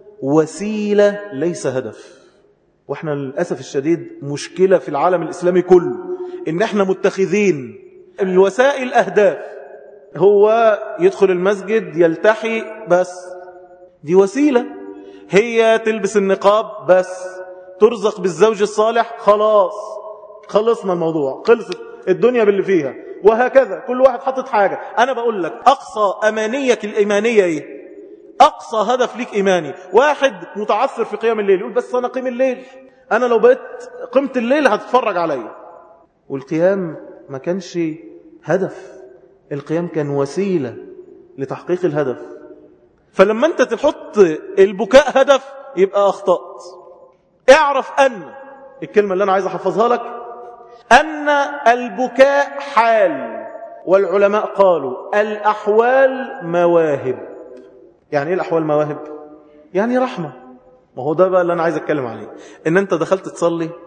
وسيلة ليس هدف واحنا للأسف الشديد مشكلة في العالم الإسلامي كله إن احنا متخذين الوسائل أهداف هو يدخل المسجد يلتحي بس دي وسيلة هي تلبس النقاب بس ترزق بالزوج الصالح خلاص خلصنا الموضوع خلصت الدنيا باللي فيها وهكذا كل واحد حطت حاجة أنا بقول لك أقصى أمانيك الإيمانية إيه أقصى هدف ليك إيماني واحد متعثر في قيام الليل يقول بس أنا قيم الليل أنا لو بقيت قمت الليل هتتفرج عليا والقيام ما كانش هدف القيام كان وسيلة لتحقيق الهدف فلما أنت تحط البكاء هدف يبقى أخطأت اعرف أن الكلمة اللي أنا عايز أحفظها لك أن البكاء حال والعلماء قالوا الأحوال مواهب يعني إيه الأحوال مواهب؟ يعني رحمة ما هو ده بقى اللي أنا عايز أتكلم عليه إن أنت دخلت تصلي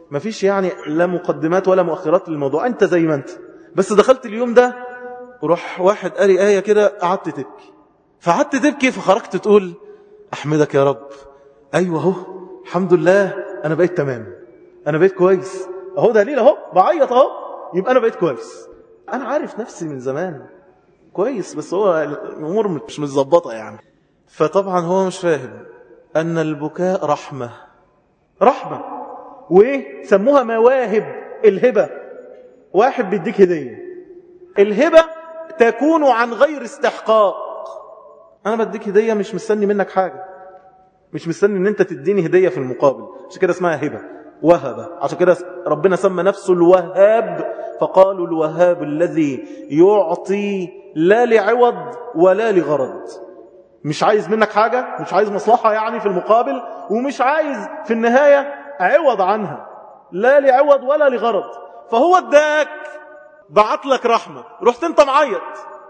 مفيش يعني لا مقدمات ولا مؤخرات للموضوع انت زي ما انت بس دخلت اليوم ده وروح واحد قاري آية كده قعدت تبكي فقعدت تبكي فخرجت تقول أحمدك يا رب أيوة اهو الحمد لله أنا بقيت تمام أنا بقيت كويس أهو دليل أهو بعيط أهو يبقى أنا بقيت كويس أنا عارف نفسي من زمان كويس بس هو الأمور مش متظبطة يعني فطبعا هو مش فاهم أن البكاء رحمة رحمة وإيه سموها مواهب الهبة واحد بيديك هدية الهبة تكون عن غير استحقاق أنا بديك هدية مش مستني منك حاجة مش مستني ان انت تديني هدية في المقابل عشان كده اسمها هبة وهبة عشان كده ربنا سمى نفسه الوهاب فقالوا الوهاب الذي يعطي لا لعوض ولا لغرض مش عايز منك حاجة مش عايز مصلحة يعني في المقابل ومش عايز في النهاية عوض عنها لا لعوض ولا لغرض فهو اداك بعت لك رحمة رحت انت معيط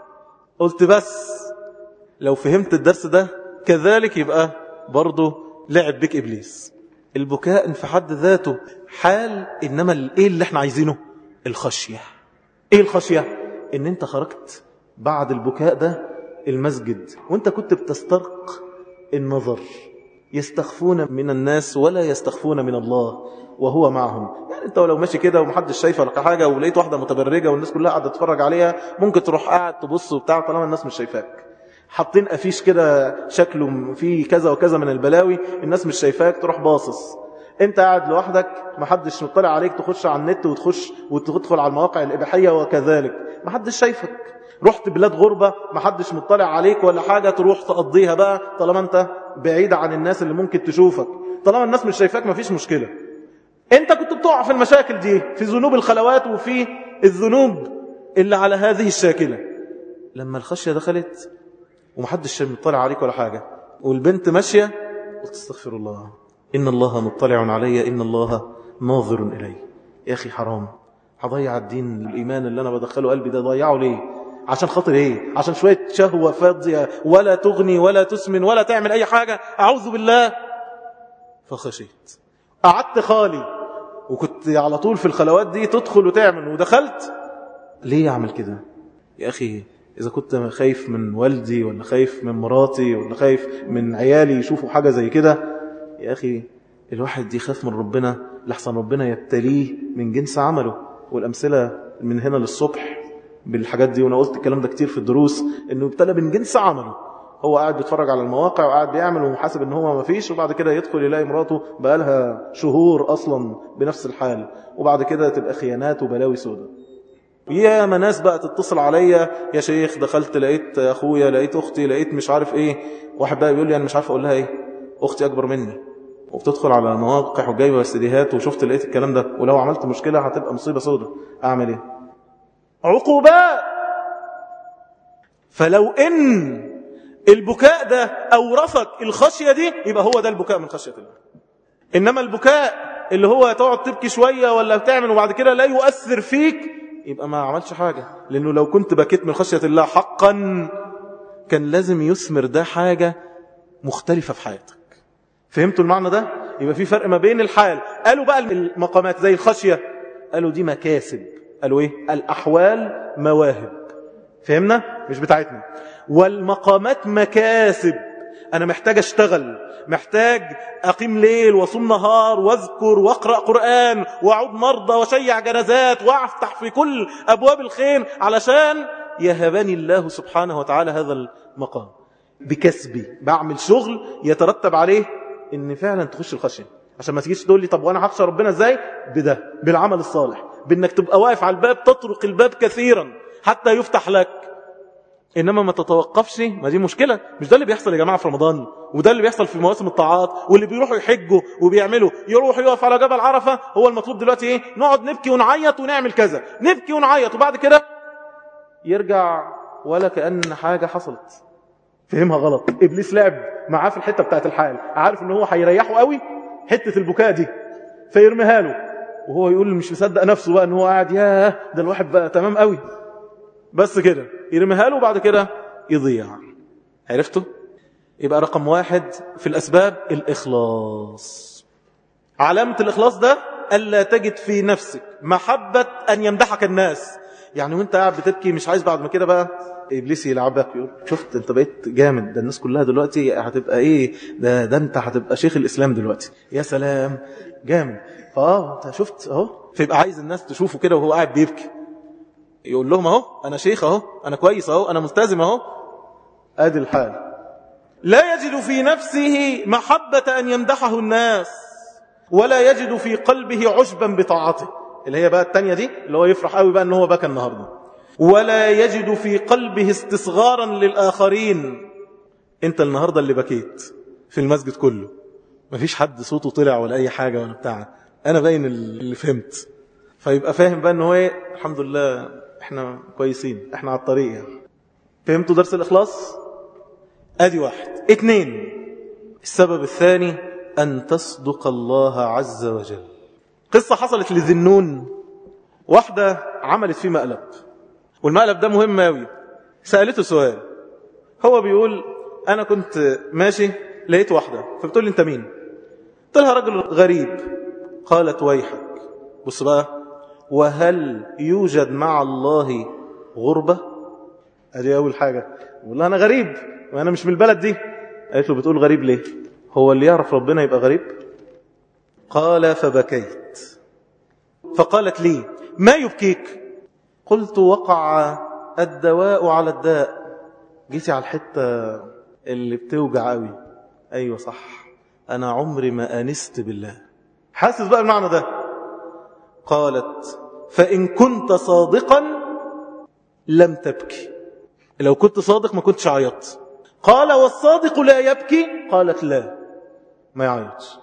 قلت بس لو فهمت الدرس ده كذلك يبقى برضه لعب بك إبليس البكاء في حد ذاته حال إنما إيه اللي احنا عايزينه الخشية إيه الخشية إن أنت خرجت بعد البكاء ده المسجد وانت كنت بتسترق النظر يستخفون من الناس ولا يستخفون من الله وهو معهم يعني انت لو ماشي كده ومحدش شايفه ولا حاجه ولقيت واحده متبرجه والناس كلها قاعده تتفرج عليها ممكن تروح قاعد تبص وبتاع طالما الناس مش شايفاك حاطين افيش كده شكله فيه كذا وكذا من البلاوي الناس مش شايفاك تروح باصص انت قاعد لوحدك محدش مطلع عليك تخش على النت وتخش وتدخل على المواقع الاباحيه وكذلك محدش شايفك رحت بلاد غربة محدش مطلع عليك ولا حاجة تروح تقضيها بقى طالما انت بعيد عن الناس اللي ممكن تشوفك طالما الناس مش شايفاك مفيش مشكلة انت كنت بتقع في المشاكل دي في ذنوب الخلوات وفي الذنوب اللي على هذه الشاكلة لما الخشية دخلت ومحدش مطلع عليك ولا حاجة والبنت ماشية قلت استغفر الله إن الله مطلع علي إن الله ناظر إلي يا أخي حرام هضيع الدين الإيمان اللي أنا بدخله قلبي ده ضيعه ليه عشان خاطر ايه عشان شوية شهوة فاضية ولا تغني ولا تسمن ولا تعمل اي حاجة اعوذ بالله فخشيت قعدت خالي وكنت على طول في الخلوات دي تدخل وتعمل ودخلت ليه اعمل كده يا اخي اذا كنت خايف من والدي ولا خايف من مراتي ولا خايف من عيالي يشوفوا حاجة زي كده يا اخي الواحد يخاف من ربنا لحسن ربنا يبتليه من جنس عمله والامثلة من هنا للصبح بالحاجات دي وانا قلت الكلام ده كتير في الدروس انه ابتلى من جنس عمله هو قاعد بيتفرج على المواقع وقاعد بيعمل ومحاسب ان هو ما فيش وبعد كده يدخل يلاقي مراته بقالها شهور اصلا بنفس الحال وبعد كده تبقى خيانات وبلاوي سودة يا ما ناس بقى تتصل عليا يا شيخ دخلت لقيت اخويا لقيت اختي لقيت مش عارف ايه واحد بقى بيقول لي انا مش عارف اقول لها ايه اختي اكبر مني وبتدخل على المواقع وجايبه استديهات وشفت لقيت الكلام ده ولو عملت مشكله هتبقى مصيبه سودة اعمل ايه عقوبات فلو ان البكاء ده اورثك الخشية دي يبقى هو ده البكاء من خشية الله انما البكاء اللي هو تقعد تبكي شوية ولا بتعمل وبعد كده لا يؤثر فيك يبقى ما عملش حاجة لانه لو كنت بكيت من خشية الله حقا كان لازم يثمر ده حاجة مختلفة في حياتك فهمتوا المعنى ده يبقى في فرق ما بين الحال قالوا بقى المقامات زي الخشية قالوا دي مكاسب قالوا ايه الأحوال مواهب فهمنا مش بتاعتنا والمقامات مكاسب أنا محتاج أشتغل محتاج أقيم ليل وصوم نهار واذكر واقرأ قرآن وأعود مرضى وشيع جنازات وأفتح في كل أبواب الخير علشان يهبني الله سبحانه وتعالى هذا المقام بكسبي بعمل شغل يترتب عليه ان فعلا تخش الخشيه عشان ما تجيش تقول لي طب وانا هخشى ربنا ازاي بده بالعمل الصالح بانك تبقى واقف على الباب تطرق الباب كثيرا حتى يفتح لك انما ما تتوقفش ما دي مشكله مش ده اللي بيحصل يا جماعه في رمضان وده اللي بيحصل في مواسم الطاعات واللي بيروحوا يحجوا وبيعملوا يروح يقف على جبل عرفه هو المطلوب دلوقتي ايه نقعد نبكي ونعيط ونعمل كذا نبكي ونعيط وبعد كده يرجع ولا كأن حاجة حصلت فهمها غلط إبليس لعب معاه في الحتة بتاعت الحال عارف ان هو هيريحه قوي حتة البكاء دي فيرميها له وهو يقول مش مصدق نفسه بقى ان هو قاعد ياه ده الواحد بقى تمام قوي بس كده يرميها له وبعد كده يضيع عرفته يبقى رقم واحد في الأسباب الإخلاص علامة الإخلاص ده ألا تجد في نفسك محبة أن يمدحك الناس يعني وانت قاعد بتبكي مش عايز بعد ما كده بقى ابليس يلعبك يقول شفت انت بقيت جامد ده الناس كلها دلوقتي هتبقى ايه ده ده انت هتبقى شيخ الاسلام دلوقتي يا سلام جامد فاه انت شفت اهو فيبقى عايز الناس تشوفه كده وهو قاعد بيبكي يقول لهم اهو انا شيخ اهو انا كويس اهو انا ملتزم اهو ادي الحال لا يجد في نفسه محبة أن يمدحه الناس ولا يجد في قلبه عشبا بطاعته اللي هي بقى التانية دي اللي هو يفرح قوي بقى ان هو بكى النهاردة ولا يجد في قلبه استصغارا للآخرين انت النهاردة اللي بكيت في المسجد كله مفيش حد صوته طلع ولا أي حاجة ولا بتاع أنا باين اللي فهمت فيبقى فاهم بقى ان هو ايه الحمد لله احنا كويسين احنا على الطريق يعني. فهمتوا درس الإخلاص ادي واحد اتنين السبب الثاني أن تصدق الله عز وجل قصة حصلت لذنون واحدة عملت فيه مقلب والمقلب ده مهم أوي سألته سؤال هو بيقول أنا كنت ماشي لقيت واحدة فبتقول لي أنت مين قلت لها رجل غريب قالت ويحك بص بقى وهل يوجد مع الله غربة ادي أول حاجة بقول لها أنا غريب وأنا مش من البلد دي قالت له بتقول غريب ليه هو اللي يعرف ربنا يبقى غريب قال فبكيت فقالت لي ما يبكيك قلت وقع الدواء على الداء جيتي على الحتة اللي بتوجع قوي أيوة صح أنا عمري ما أنست بالله حاسس بقى المعنى ده قالت فإن كنت صادقا لم تبكي لو كنت صادق ما كنتش عيطت قال والصادق لا يبكي قالت لا ما يعيطش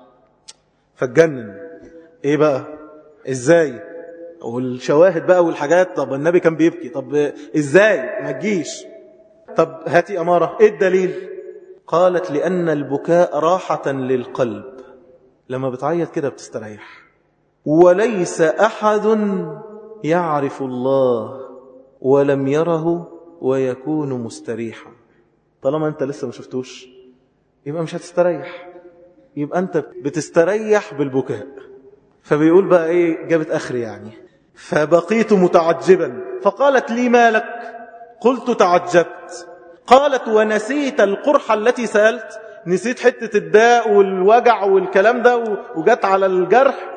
فتجنن ايه بقى ازاي والشواهد بقى والحاجات طب النبي كان بيبكي طب ازاي ما تجيش طب هاتي أمارة ايه الدليل قالت لأن البكاء راحة للقلب لما بتعيط كده بتستريح وليس أحد يعرف الله ولم يره ويكون مستريحا طالما أنت لسه ما شفتوش يبقى مش هتستريح يبقى أنت بتستريح بالبكاء فبيقول بقى إيه جابت أخري يعني فبقيت متعجبا فقالت لي ما لك قلت تعجبت قالت ونسيت القرحة التي سألت نسيت حتة الداء والوجع والكلام ده وجت على الجرح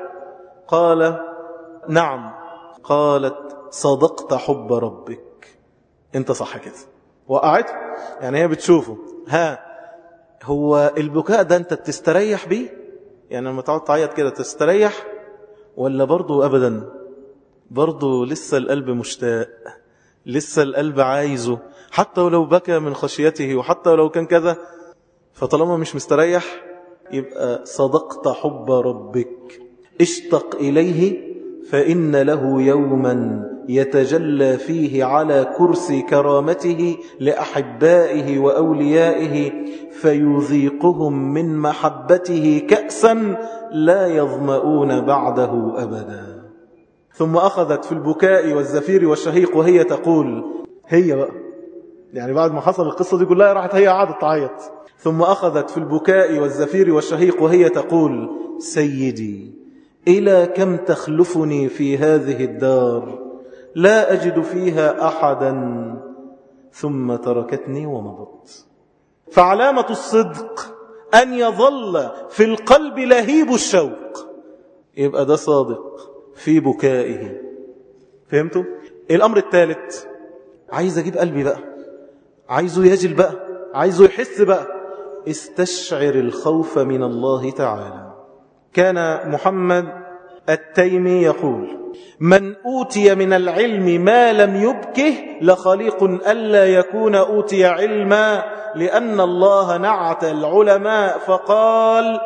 قال نعم قالت صدقت حب ربك انت صح كده وقعت يعني هي بتشوفه ها هو البكاء ده انت بتستريح بيه يعني لما تقعد تعيط كده تستريح ولا برضو ابدا برضو لسه القلب مشتاق لسه القلب عايزه حتى ولو بكى من خشيته وحتى ولو كان كذا فطالما مش مستريح يبقى صدقت حب ربك اشتق إليه فإن له يوما يتجلى فيه على كرسي كرامته لأحبائه وأوليائه فيذيقهم من محبته كأسا لا يظمؤون بعده أبدا ثم أخذت في البكاء والزفير والشهيق وهي تقول هي بقى يعني بعد ما حصل القصة دي كلها راحت هي قعدت تعيط ثم أخذت في البكاء والزفير والشهيق وهي تقول سيدي إلى كم تخلفني في هذه الدار لا أجد فيها أحدا ثم تركتني ومضت فعلامة الصدق أن يظل في القلب لهيب الشوق يبقى ده صادق في بكائه فهمتوا؟ الأمر الثالث عايز أجيب قلبي بقى عايزه يجل بقى عايزه يحس بقى استشعر الخوف من الله تعالى كان محمد التيمي يقول من أوتي من العلم ما لم يبكه لخليق ألا يكون أوتي علما لأن الله نعت العلماء فقال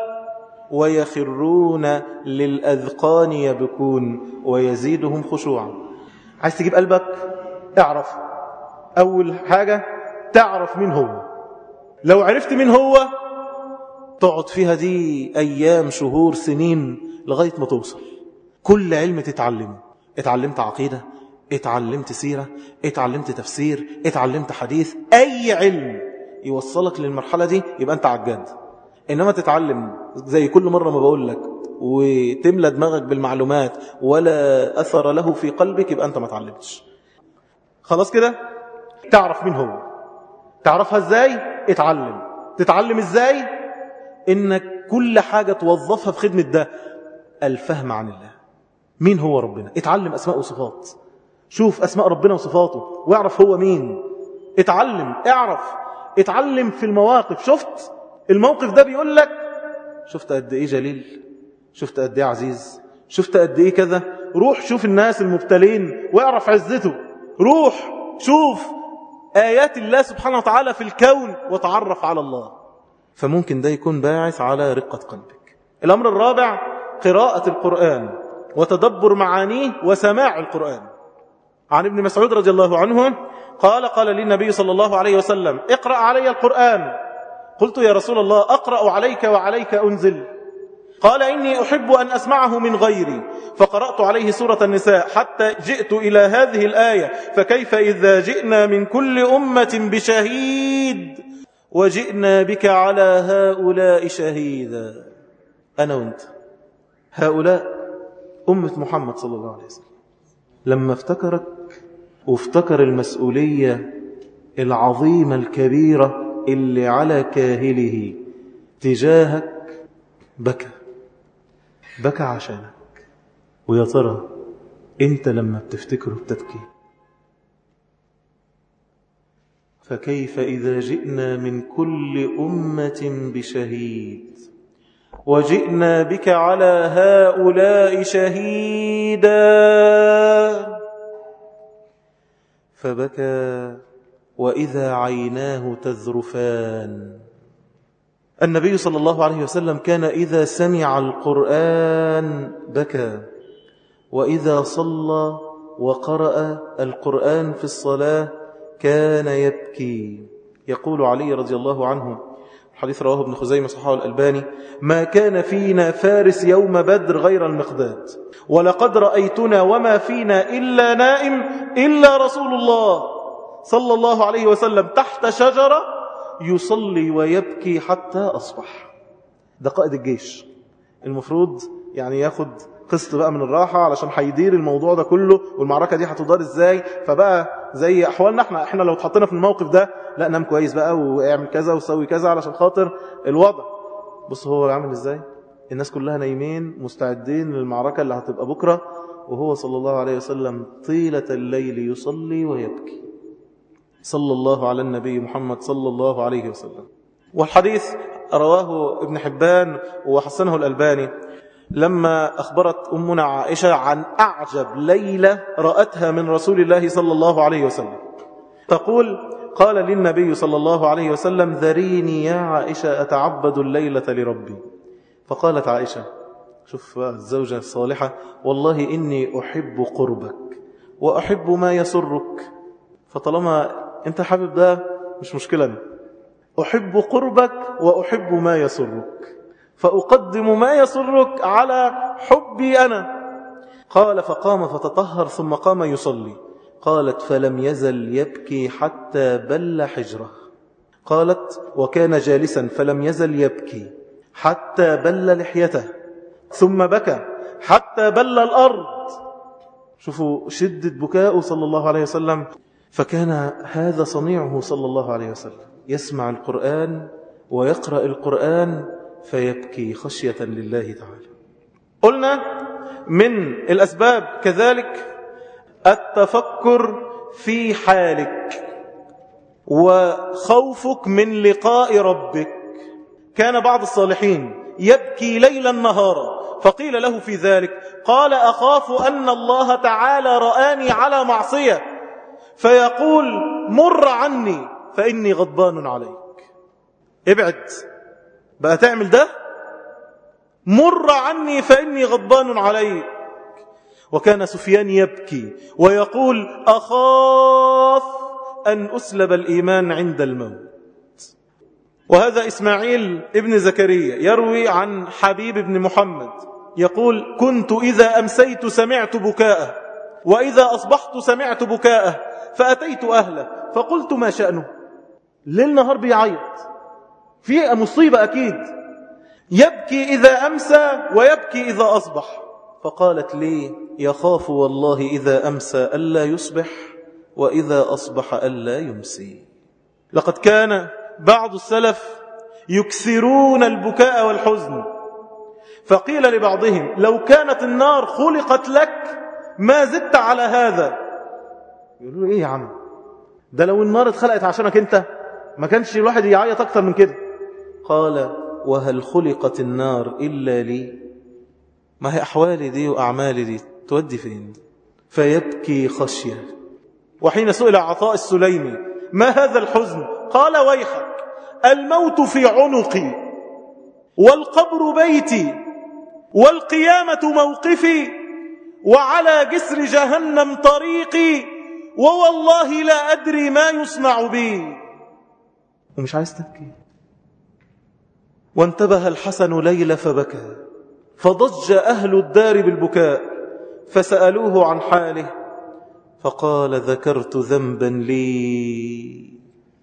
ويخرون للأذقان يبكون ويزيدهم خشوعا عايز تجيب قلبك اعرف أول حاجة تعرف مين هو لو عرفت مين هو تقعد فيها دي أيام شهور سنين لغاية ما توصل كل علم تتعلمه اتعلمت عقيدة اتعلمت سيرة اتعلمت تفسير اتعلمت حديث أي علم يوصلك للمرحلة دي يبقى أنت عجاد إنما تتعلم زي كل مرة ما بقول لك وتملى دماغك بالمعلومات ولا أثر له في قلبك يبقى أنت ما تعلمتش خلاص كده تعرف مين هو تعرفها ازاي اتعلم تتعلم ازاي انك كل حاجة توظفها في خدمة ده الفهم عن الله مين هو ربنا اتعلم أسماء وصفات شوف أسماء ربنا وصفاته واعرف هو مين اتعلم اعرف اتعلم في المواقف شفت الموقف ده بيقول لك شفت قد ايه جليل شفت قد ايه عزيز شفت قد ايه كذا روح شوف الناس المبتلين واعرف عزته روح شوف آيات الله سبحانه وتعالى في الكون وتعرف على الله فممكن ده يكون باعث على رقة قلبك الأمر الرابع قراءة القرآن وتدبر معانيه وسماع القرآن عن ابن مسعود رضي الله عنه قال قال لي النبي صلى الله عليه وسلم اقرأ علي القرآن قلت يا رسول الله أقرأ عليك وعليك أنزل قال إني أحب أن أسمعه من غيري فقرأت عليه سورة النساء حتى جئت إلى هذه الآية فكيف إذا جئنا من كل أمة بشهيد وجئنا بك على هؤلاء شهيدا أنا وانت هؤلاء أمة محمد صلى الله عليه وسلم لما افتكرك وافتكر المسؤولية العظيمة الكبيرة اللي على كاهله تجاهك بكى بكى عشانك ويا ترى انت لما بتفتكره بتبكي فكيف إذا جئنا من كل أمة بشهيد وجئنا بك على هؤلاء شهيدا فبكى وإذا عيناه تذرفان النبي صلى الله عليه وسلم كان إذا سمع القرآن بكى وإذا صلى وقرأ القرآن في الصلاة كان يبكي يقول علي رضي الله عنه حديث رواه ابن خزيمة صحابه الألباني ما كان فينا فارس يوم بدر غير المقداد ولقد رأيتنا وما فينا إلا نائم إلا رسول الله صلى الله عليه وسلم تحت شجرة يصلي ويبكي حتى أصبح ده قائد الجيش المفروض يعني ياخد قسط بقى من الراحة علشان هيدير الموضوع ده كله والمعركة دي هتدار ازاي فبقى زي احوالنا احنا احنا لو اتحطينا في الموقف ده لا نام كويس بقى واعمل كذا وسوي كذا علشان خاطر الوضع بص هو عامل ازاي الناس كلها نايمين مستعدين للمعركة اللي هتبقى بكرة وهو صلى الله عليه وسلم طيلة الليل يصلي ويبكي صلى الله على النبي محمد صلى الله عليه وسلم والحديث رواه ابن حبان وحسنه الألباني لما أخبرت أمنا عائشة عن أعجب ليلة رأتها من رسول الله صلى الله عليه وسلم تقول قال للنبي صلى الله عليه وسلم ذريني يا عائشة أتعبد الليلة لربي فقالت عائشة شوف الزوجة الصالحة والله إني أحب قربك وأحب ما يسرك فطالما أنت حابب ده مش مشكلة أحب قربك وأحب ما يسرك فأقدم ما يسرك على حبي أنا قال فقام فتطهر ثم قام يصلي قالت فلم يزل يبكي حتى بل حجره قالت وكان جالسا فلم يزل يبكي حتى بل لحيته ثم بكى حتى بل الأرض شوفوا شدة بكاء صلى الله عليه وسلم فكان هذا صنيعه صلى الله عليه وسلم يسمع القرآن ويقرأ القرآن فيبكي خشية لله تعالى قلنا من الأسباب كذلك التفكر في حالك وخوفك من لقاء ربك كان بعض الصالحين يبكي ليلا نهارا فقيل له في ذلك قال أخاف أن الله تعالى رآني على معصية فيقول مر عني فإني غضبان عليك ابعد بقى تعمل ده مر عني فإني غضبان عليك وكان سفيان يبكي ويقول أخاف أن أسلب الإيمان عند الموت وهذا إسماعيل ابن زكريا يروي عن حبيب بن محمد يقول كنت إذا أمسيت سمعت بكاءه وإذا أصبحت سمعت بكاءه فأتيت أهله فقلت ما شأنه ليل نهار بيعيط في مصيبة أكيد يبكي إذا أمسى ويبكي إذا أصبح فقالت لي يخاف والله إذا أمسى ألا يصبح وإذا أصبح ألا يمسي لقد كان بعض السلف يكثرون البكاء والحزن فقيل لبعضهم لو كانت النار خلقت لك ما زدت على هذا يقولوا ايه يا عم ده لو النار اتخلقت عشانك انت ما كانش الواحد يعيط اكتر من كده قال وهل خلقت النار إلا لي ما هي أحوالي دي وأعمالي دي تودي فين فيبكي خشية وحين سئل عطاء السليمي ما هذا الحزن قال ويحك الموت في عنقي والقبر بيتي والقيامة موقفي وعلى جسر جهنم طريقي ووالله لا أدري ما يصنع بي ومش عايز تبكي وانتبه الحسن ليلة فبكى فضج أهل الدار بالبكاء فسألوه عن حاله فقال ذكرت ذنبا لي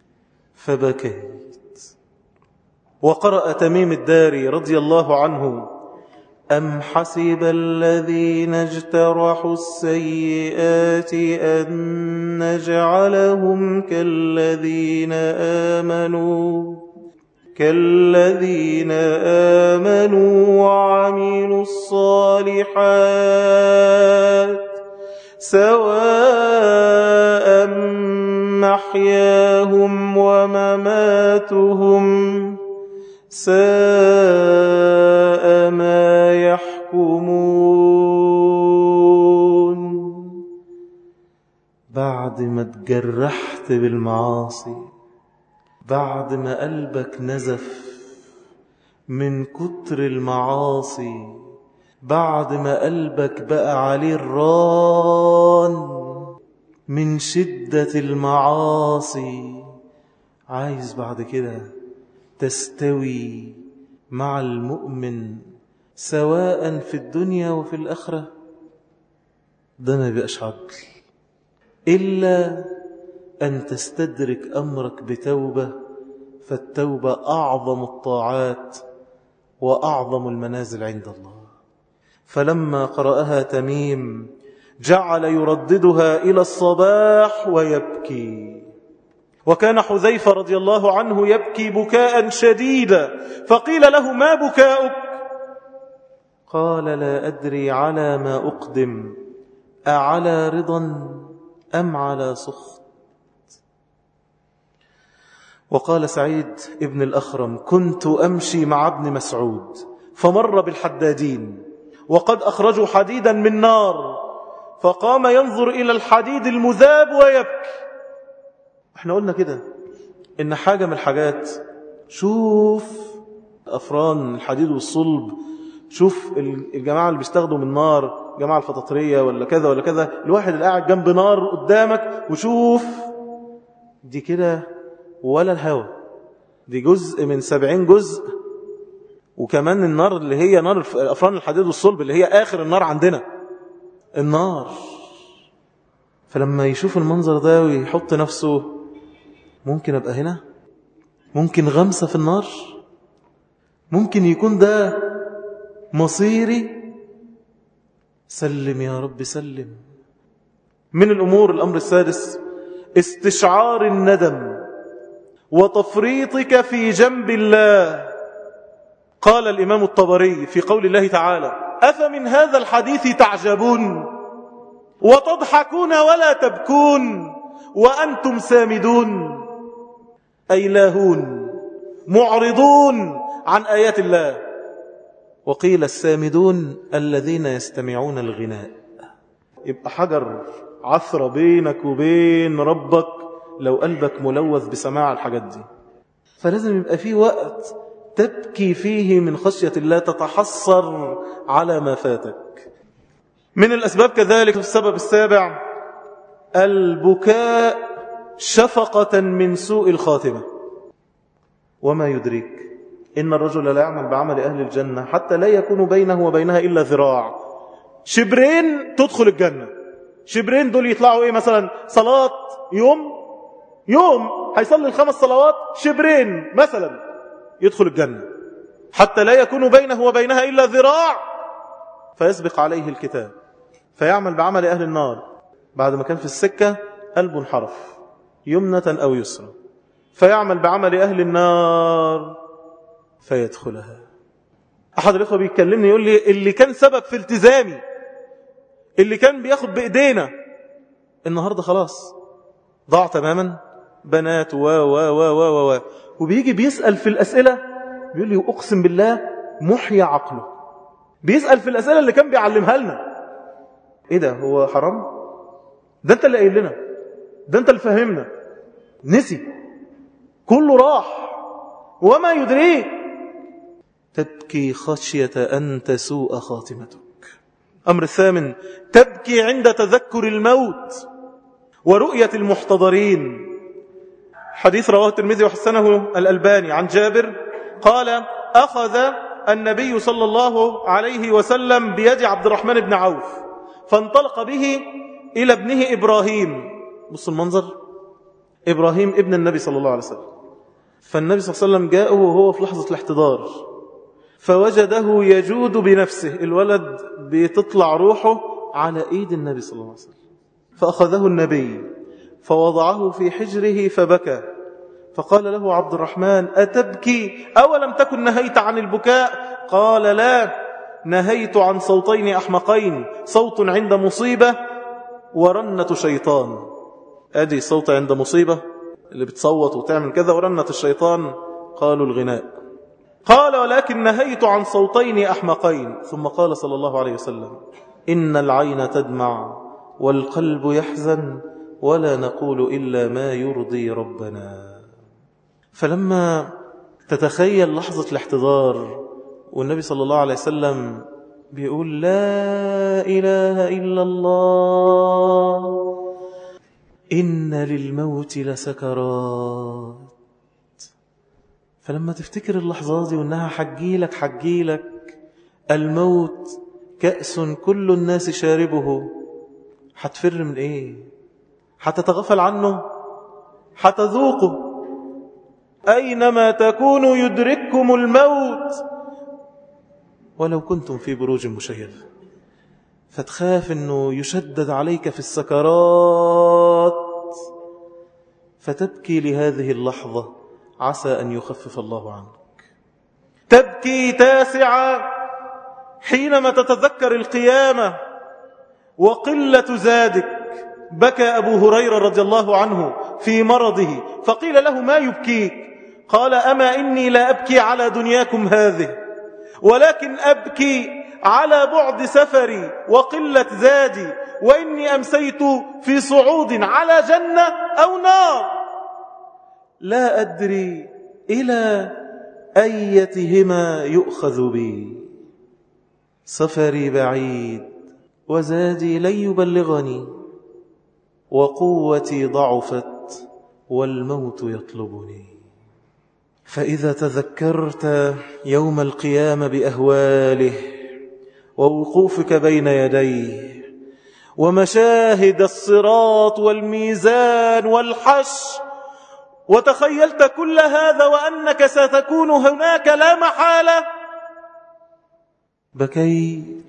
فبكيت وقرأ تميم الداري رضي الله عنه أم حسب الذين اجترحوا السيئات أن نجعلهم كالذين آمنوا كالذين آمنوا وعملوا الصالحات سواء محياهم ومماتهم ساء ما يحكمون بعد ما تجرحت بالمعاصي بعد ما قلبك نزف من كتر المعاصي بعد ما قلبك بقى عليه الران من شدة المعاصي عايز بعد كده تستوي مع المؤمن سواء في الدنيا وفي الآخرة ده ما بيبقاش عدل إلا أن تستدرك أمرك بتوبة فالتوبة أعظم الطاعات وأعظم المنازل عند الله فلما قرأها تميم جعل يرددها إلى الصباح ويبكي وكان حذيفة رضي الله عنه يبكي بكاء شديدا فقيل له ما بكاؤك قال لا أدري على ما أقدم أعلى رضا أم على سخط وقال سعيد ابن الأخرم كنت أمشي مع ابن مسعود فمر بالحدادين وقد أخرجوا حديدا من نار فقام ينظر إلى الحديد المذاب ويبكي احنا قلنا كده إن حاجة من الحاجات شوف أفران الحديد والصلب شوف الجماعة اللي بيستخدموا النار جماعة الفطاطرية ولا كذا ولا كذا الواحد اللي قاعد جنب نار قدامك وشوف دي كده ولا الهوى دي جزء من سبعين جزء وكمان النار اللي هي نار أفران الحديد والصلب اللي هي آخر النار عندنا النار فلما يشوف المنظر ده ويحط نفسه ممكن أبقى هنا ممكن غمسة في النار ممكن يكون ده مصيري سلم يا رب سلم من الأمور الأمر السادس استشعار الندم وتفريطك في جنب الله قال الإمام الطبري في قول الله تعالى أفمن هذا الحديث تعجبون وتضحكون ولا تبكون وأنتم سامدون أي لاهون معرضون عن آيات الله وقيل السامدون الذين يستمعون الغناء يبقى حجر عثرة بينك وبين ربك لو قلبك ملوث بسماع الحاجات دي فلازم يبقى في وقت تبكي فيه من خشية الله تتحسر على ما فاتك من الأسباب كذلك في السبب السابع البكاء شفقة من سوء الخاتمة وما يدريك إن الرجل لا يعمل بعمل أهل الجنة حتى لا يكون بينه وبينها إلا ذراع شبرين تدخل الجنة شبرين دول يطلعوا إيه مثلا صلاة يوم يوم هيصلي الخمس صلوات شبرين مثلا يدخل الجنة حتى لا يكون بينه وبينها إلا ذراع فيسبق عليه الكتاب فيعمل بعمل أهل النار بعد ما كان في السكة قلب انحرف يمنة أو يسرى فيعمل بعمل أهل النار فيدخلها أحد الإخوة بيتكلمني يقول لي اللي كان سبب في التزامي اللي كان بياخد بإيدينا النهاردة خلاص ضاع تماما بنات و و و و و وبيجي بيسأل في الأسئلة بيقول لي أقسم بالله محيا عقله بيسأل في الأسئلة اللي كان بيعلمها لنا إيه ده هو حرام ده أنت اللي قايل لنا ده أنت اللي فهمنا نسي كله راح وما يدريك تبكي خشية أن تسوء خاتمتك أمر الثامن تبكي عند تذكر الموت ورؤية المحتضرين حديث رواه الترمذي وحسنه الألباني عن جابر قال أخذ النبي صلى الله عليه وسلم بيد عبد الرحمن بن عوف فانطلق به إلى ابنه إبراهيم بص المنظر إبراهيم ابن النبي صلى الله عليه وسلم فالنبي صلى الله عليه وسلم جاءه وهو في لحظة الاحتضار فوجده يجود بنفسه الولد بتطلع روحه على ايد النبي صلى الله عليه وسلم فأخذه النبي فوضعه في حجره فبكى فقال له عبد الرحمن أتبكي أولم تكن نهيت عن البكاء قال لا نهيت عن صوتين أحمقين صوت عند مصيبة ورنة شيطان أدي صوت عند مصيبة اللي بتصوت وتعمل كذا ورنة الشيطان قالوا الغناء قال ولكن نهيت عن صوتين أحمقين ثم قال صلى الله عليه وسلم إن العين تدمع والقلب يحزن ولا نقول إلا ما يرضي ربنا فلما تتخيل لحظة الاحتضار والنبي صلى الله عليه وسلم بيقول لا إله إلا الله إن للموت لسكرات فلما تفتكر اللحظات دي وانها حجيلك حجيلك الموت كأس كل الناس شاربه حتفر من ايه حتتغفل عنه حتذوقه أينما تكونوا يدرككم الموت ولو كنتم في بروج مشيدة فتخاف أنه يشدد عليك في السكرات فتبكي لهذه اللحظة عسى أن يخفف الله عنك تبكي تاسعة حينما تتذكر القيامة وقلة زادك بكى أبو هريرة رضي الله عنه في مرضه فقيل له ما يبكيك قال أما إني لا أبكي على دنياكم هذه ولكن أبكي على بعد سفري وقلة زادي وإني أمسيت في صعود على جنة أو نار لا أدري إلى أيتهما يؤخذ بي سفري بعيد وزادي لن يبلغني وقوتي ضعفت والموت يطلبني فإذا تذكرت يوم القيامة بأهواله ووقوفك بين يديه ومشاهد الصراط والميزان والحش وتخيلت كل هذا وأنك ستكون هناك لا محالة بكيت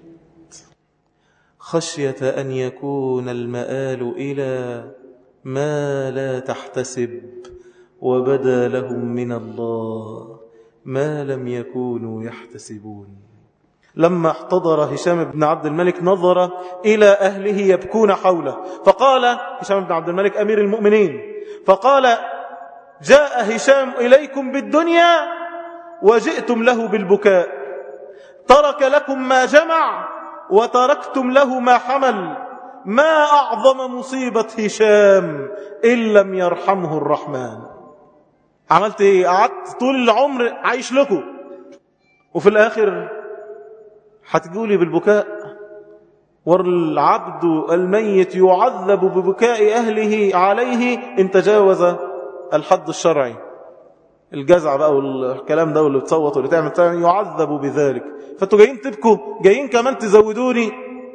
خشية أن يكون المآل إلى ما لا تحتسب وبدا لهم من الله ما لم يكونوا يحتسبون لما احتضر هشام بن عبد الملك نظر إلى أهله يبكون حوله فقال هشام بن عبد الملك أمير المؤمنين فقال جاء هشام إليكم بالدنيا وجئتم له بالبكاء ترك لكم ما جمع وتركتم له ما حمل ما أعظم مصيبة هشام إن لم يرحمه الرحمن عملت إيه قعدت طول العمر عايش لكم وفي الآخر هتقولي بالبكاء والعبد الميت يعذب ببكاء أهله عليه إن تجاوز الحد الشرعي الجزع بقى والكلام ده واللي بتصوت واللي تعمل تعمل يعذب بذلك فانتوا جايين تبكوا جايين كمان تزودوني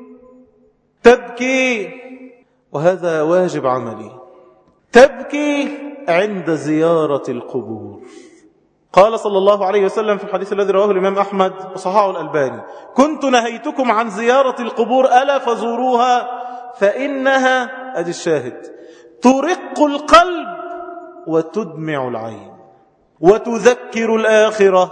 تبكي وهذا واجب عملي تبكي عند زيارة القبور قال صلى الله عليه وسلم في الحديث الذي رواه الإمام أحمد وصححه الألباني كنت نهيتكم عن زيارة القبور ألا فزوروها فإنها أدي الشاهد ترق القلب وتدمع العين وتذكر الآخرة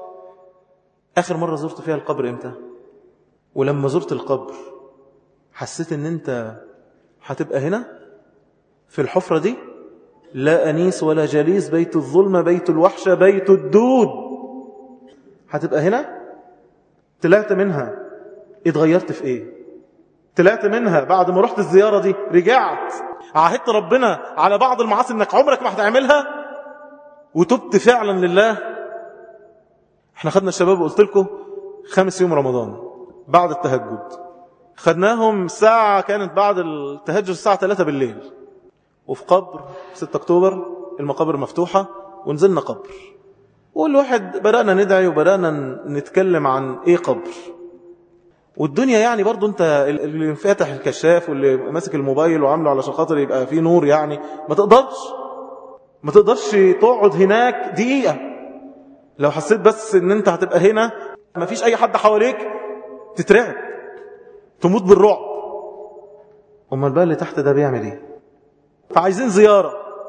آخر مرة زرت فيها القبر إمتى ولما زرت القبر حسيت ان انت هتبقى هنا في الحفرة دي لا أنيس ولا جليس بيت الظلمة بيت الوحشة بيت الدود هتبقى هنا طلعت منها اتغيرت في ايه طلعت منها بعد ما رحت الزيارة دي رجعت عهدت ربنا على بعض المعاصي انك عمرك ما هتعملها وتبت فعلا لله احنا خدنا الشباب وقلت لكم خامس يوم رمضان بعد التهجد خدناهم ساعة كانت بعد التهجد الساعة 3 بالليل وفي قبر 6 أكتوبر المقابر مفتوحة ونزلنا قبر والواحد بدأنا ندعي وبدأنا نتكلم عن ايه قبر والدنيا يعني برضو انت اللي فاتح الكشاف واللي ماسك الموبايل وعامله علشان خاطر يبقى فيه نور يعني ما تقدرش ما تقدرش تقعد هناك دقيقة لو حسيت بس ان انت هتبقى هنا ما فيش اي حد حواليك تترعب تموت بالرعب امال بقى اللي تحت ده بيعمل ايه فعايزين زيارة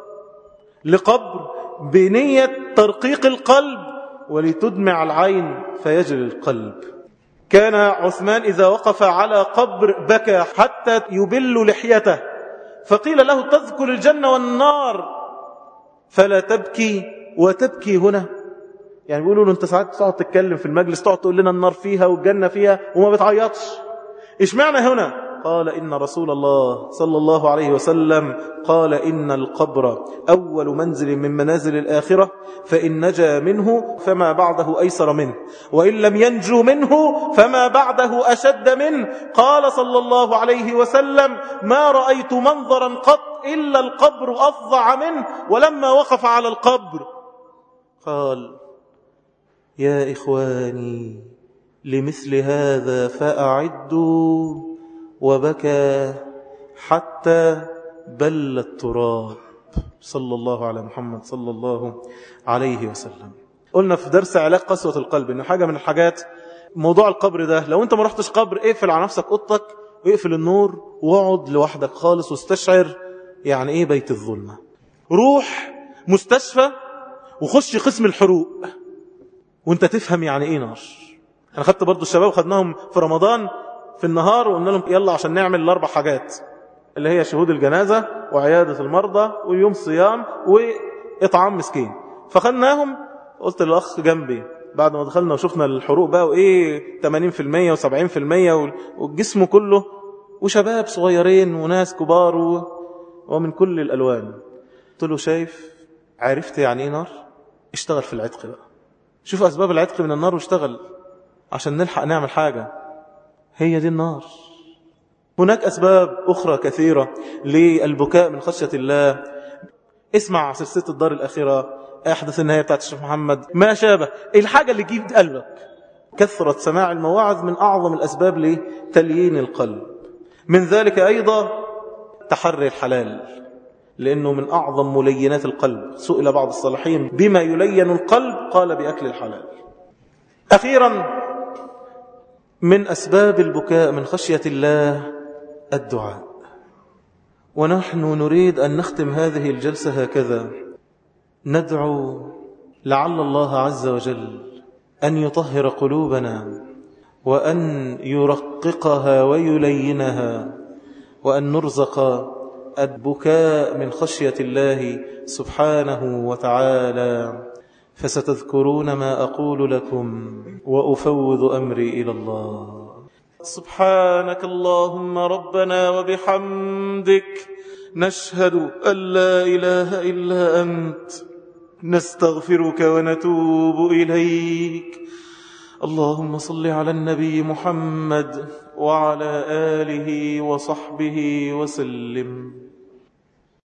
لقبر بنية ترقيق القلب ولتدمع العين فيجل القلب كان عثمان إذا وقف على قبر بكى حتى يبل لحيته فقيل له تذكر الجنة والنار فلا تبكي وتبكي هنا يعني بيقولوا له انت ساعات تقعد تتكلم في المجلس تقعد تقول لنا النار فيها والجنة فيها وما بتعيطش اشمعنى هنا قال إن رسول الله صلى الله عليه وسلم قال إن القبر أول منزل من منازل الآخرة فإن نجا منه فما بعده أيسر منه وإن لم ينجو منه فما بعده أشد منه قال صلى الله عليه وسلم ما رأيت منظرا قط إلا القبر أفظع منه ولما وقف على القبر قال يا إخواني لمثل هذا فأعدوا وبكى حتى بل التراب صلى الله على محمد صلى الله عليه وسلم قلنا في درس علاج قسوة القلب إن حاجة من الحاجات موضوع القبر ده لو انت ما رحتش قبر اقفل على نفسك اوضتك واقفل النور واقعد لوحدك خالص واستشعر يعني ايه بيت الظلمة روح مستشفى وخش قسم الحروق وانت تفهم يعني ايه نار انا خدت برضو الشباب خدناهم في رمضان في النهار وقلنا لهم يلا عشان نعمل الاربع حاجات اللي هي شهود الجنازة وعيادة المرضى ويوم صيام وإطعام مسكين فخدناهم قلت للأخ جنبي بعد ما دخلنا وشفنا الحروق بقى وإيه 80% و70% والجسم كله وشباب صغيرين وناس كبار و... ومن كل الألوان قلت له شايف عرفت يعني إيه نار اشتغل في العتق بقى شوف أسباب العتق من النار واشتغل عشان نلحق نعمل حاجة هي دي النار هناك أسباب أخرى كثيرة للبكاء من خشية الله اسمع سلسلة الدار الأخيرة أحدث النهاية بتاعت الشيخ محمد ما شابه الحاجة اللي تجيب قلبك كثرة سماع المواعظ من أعظم الأسباب لتليين القلب من ذلك أيضا تحري الحلال لأنه من أعظم ملينات القلب سئل بعض الصالحين بما يلين القلب قال بأكل الحلال أخيرا من أسباب البكاء من خشية الله الدعاء ونحن نريد أن نختم هذه الجلسة هكذا ندعو لعل الله عز وجل أن يطهر قلوبنا وأن يرققها ويلينها وأن نرزق البكاء من خشية الله سبحانه وتعالى فستذكرون ما أقول لكم وأفوض أمري إلى الله سبحانك اللهم ربنا وبحمدك نشهد أن لا إله إلا أنت نستغفرك ونتوب إليك اللهم صل على النبي محمد وعلى آله وصحبه وسلم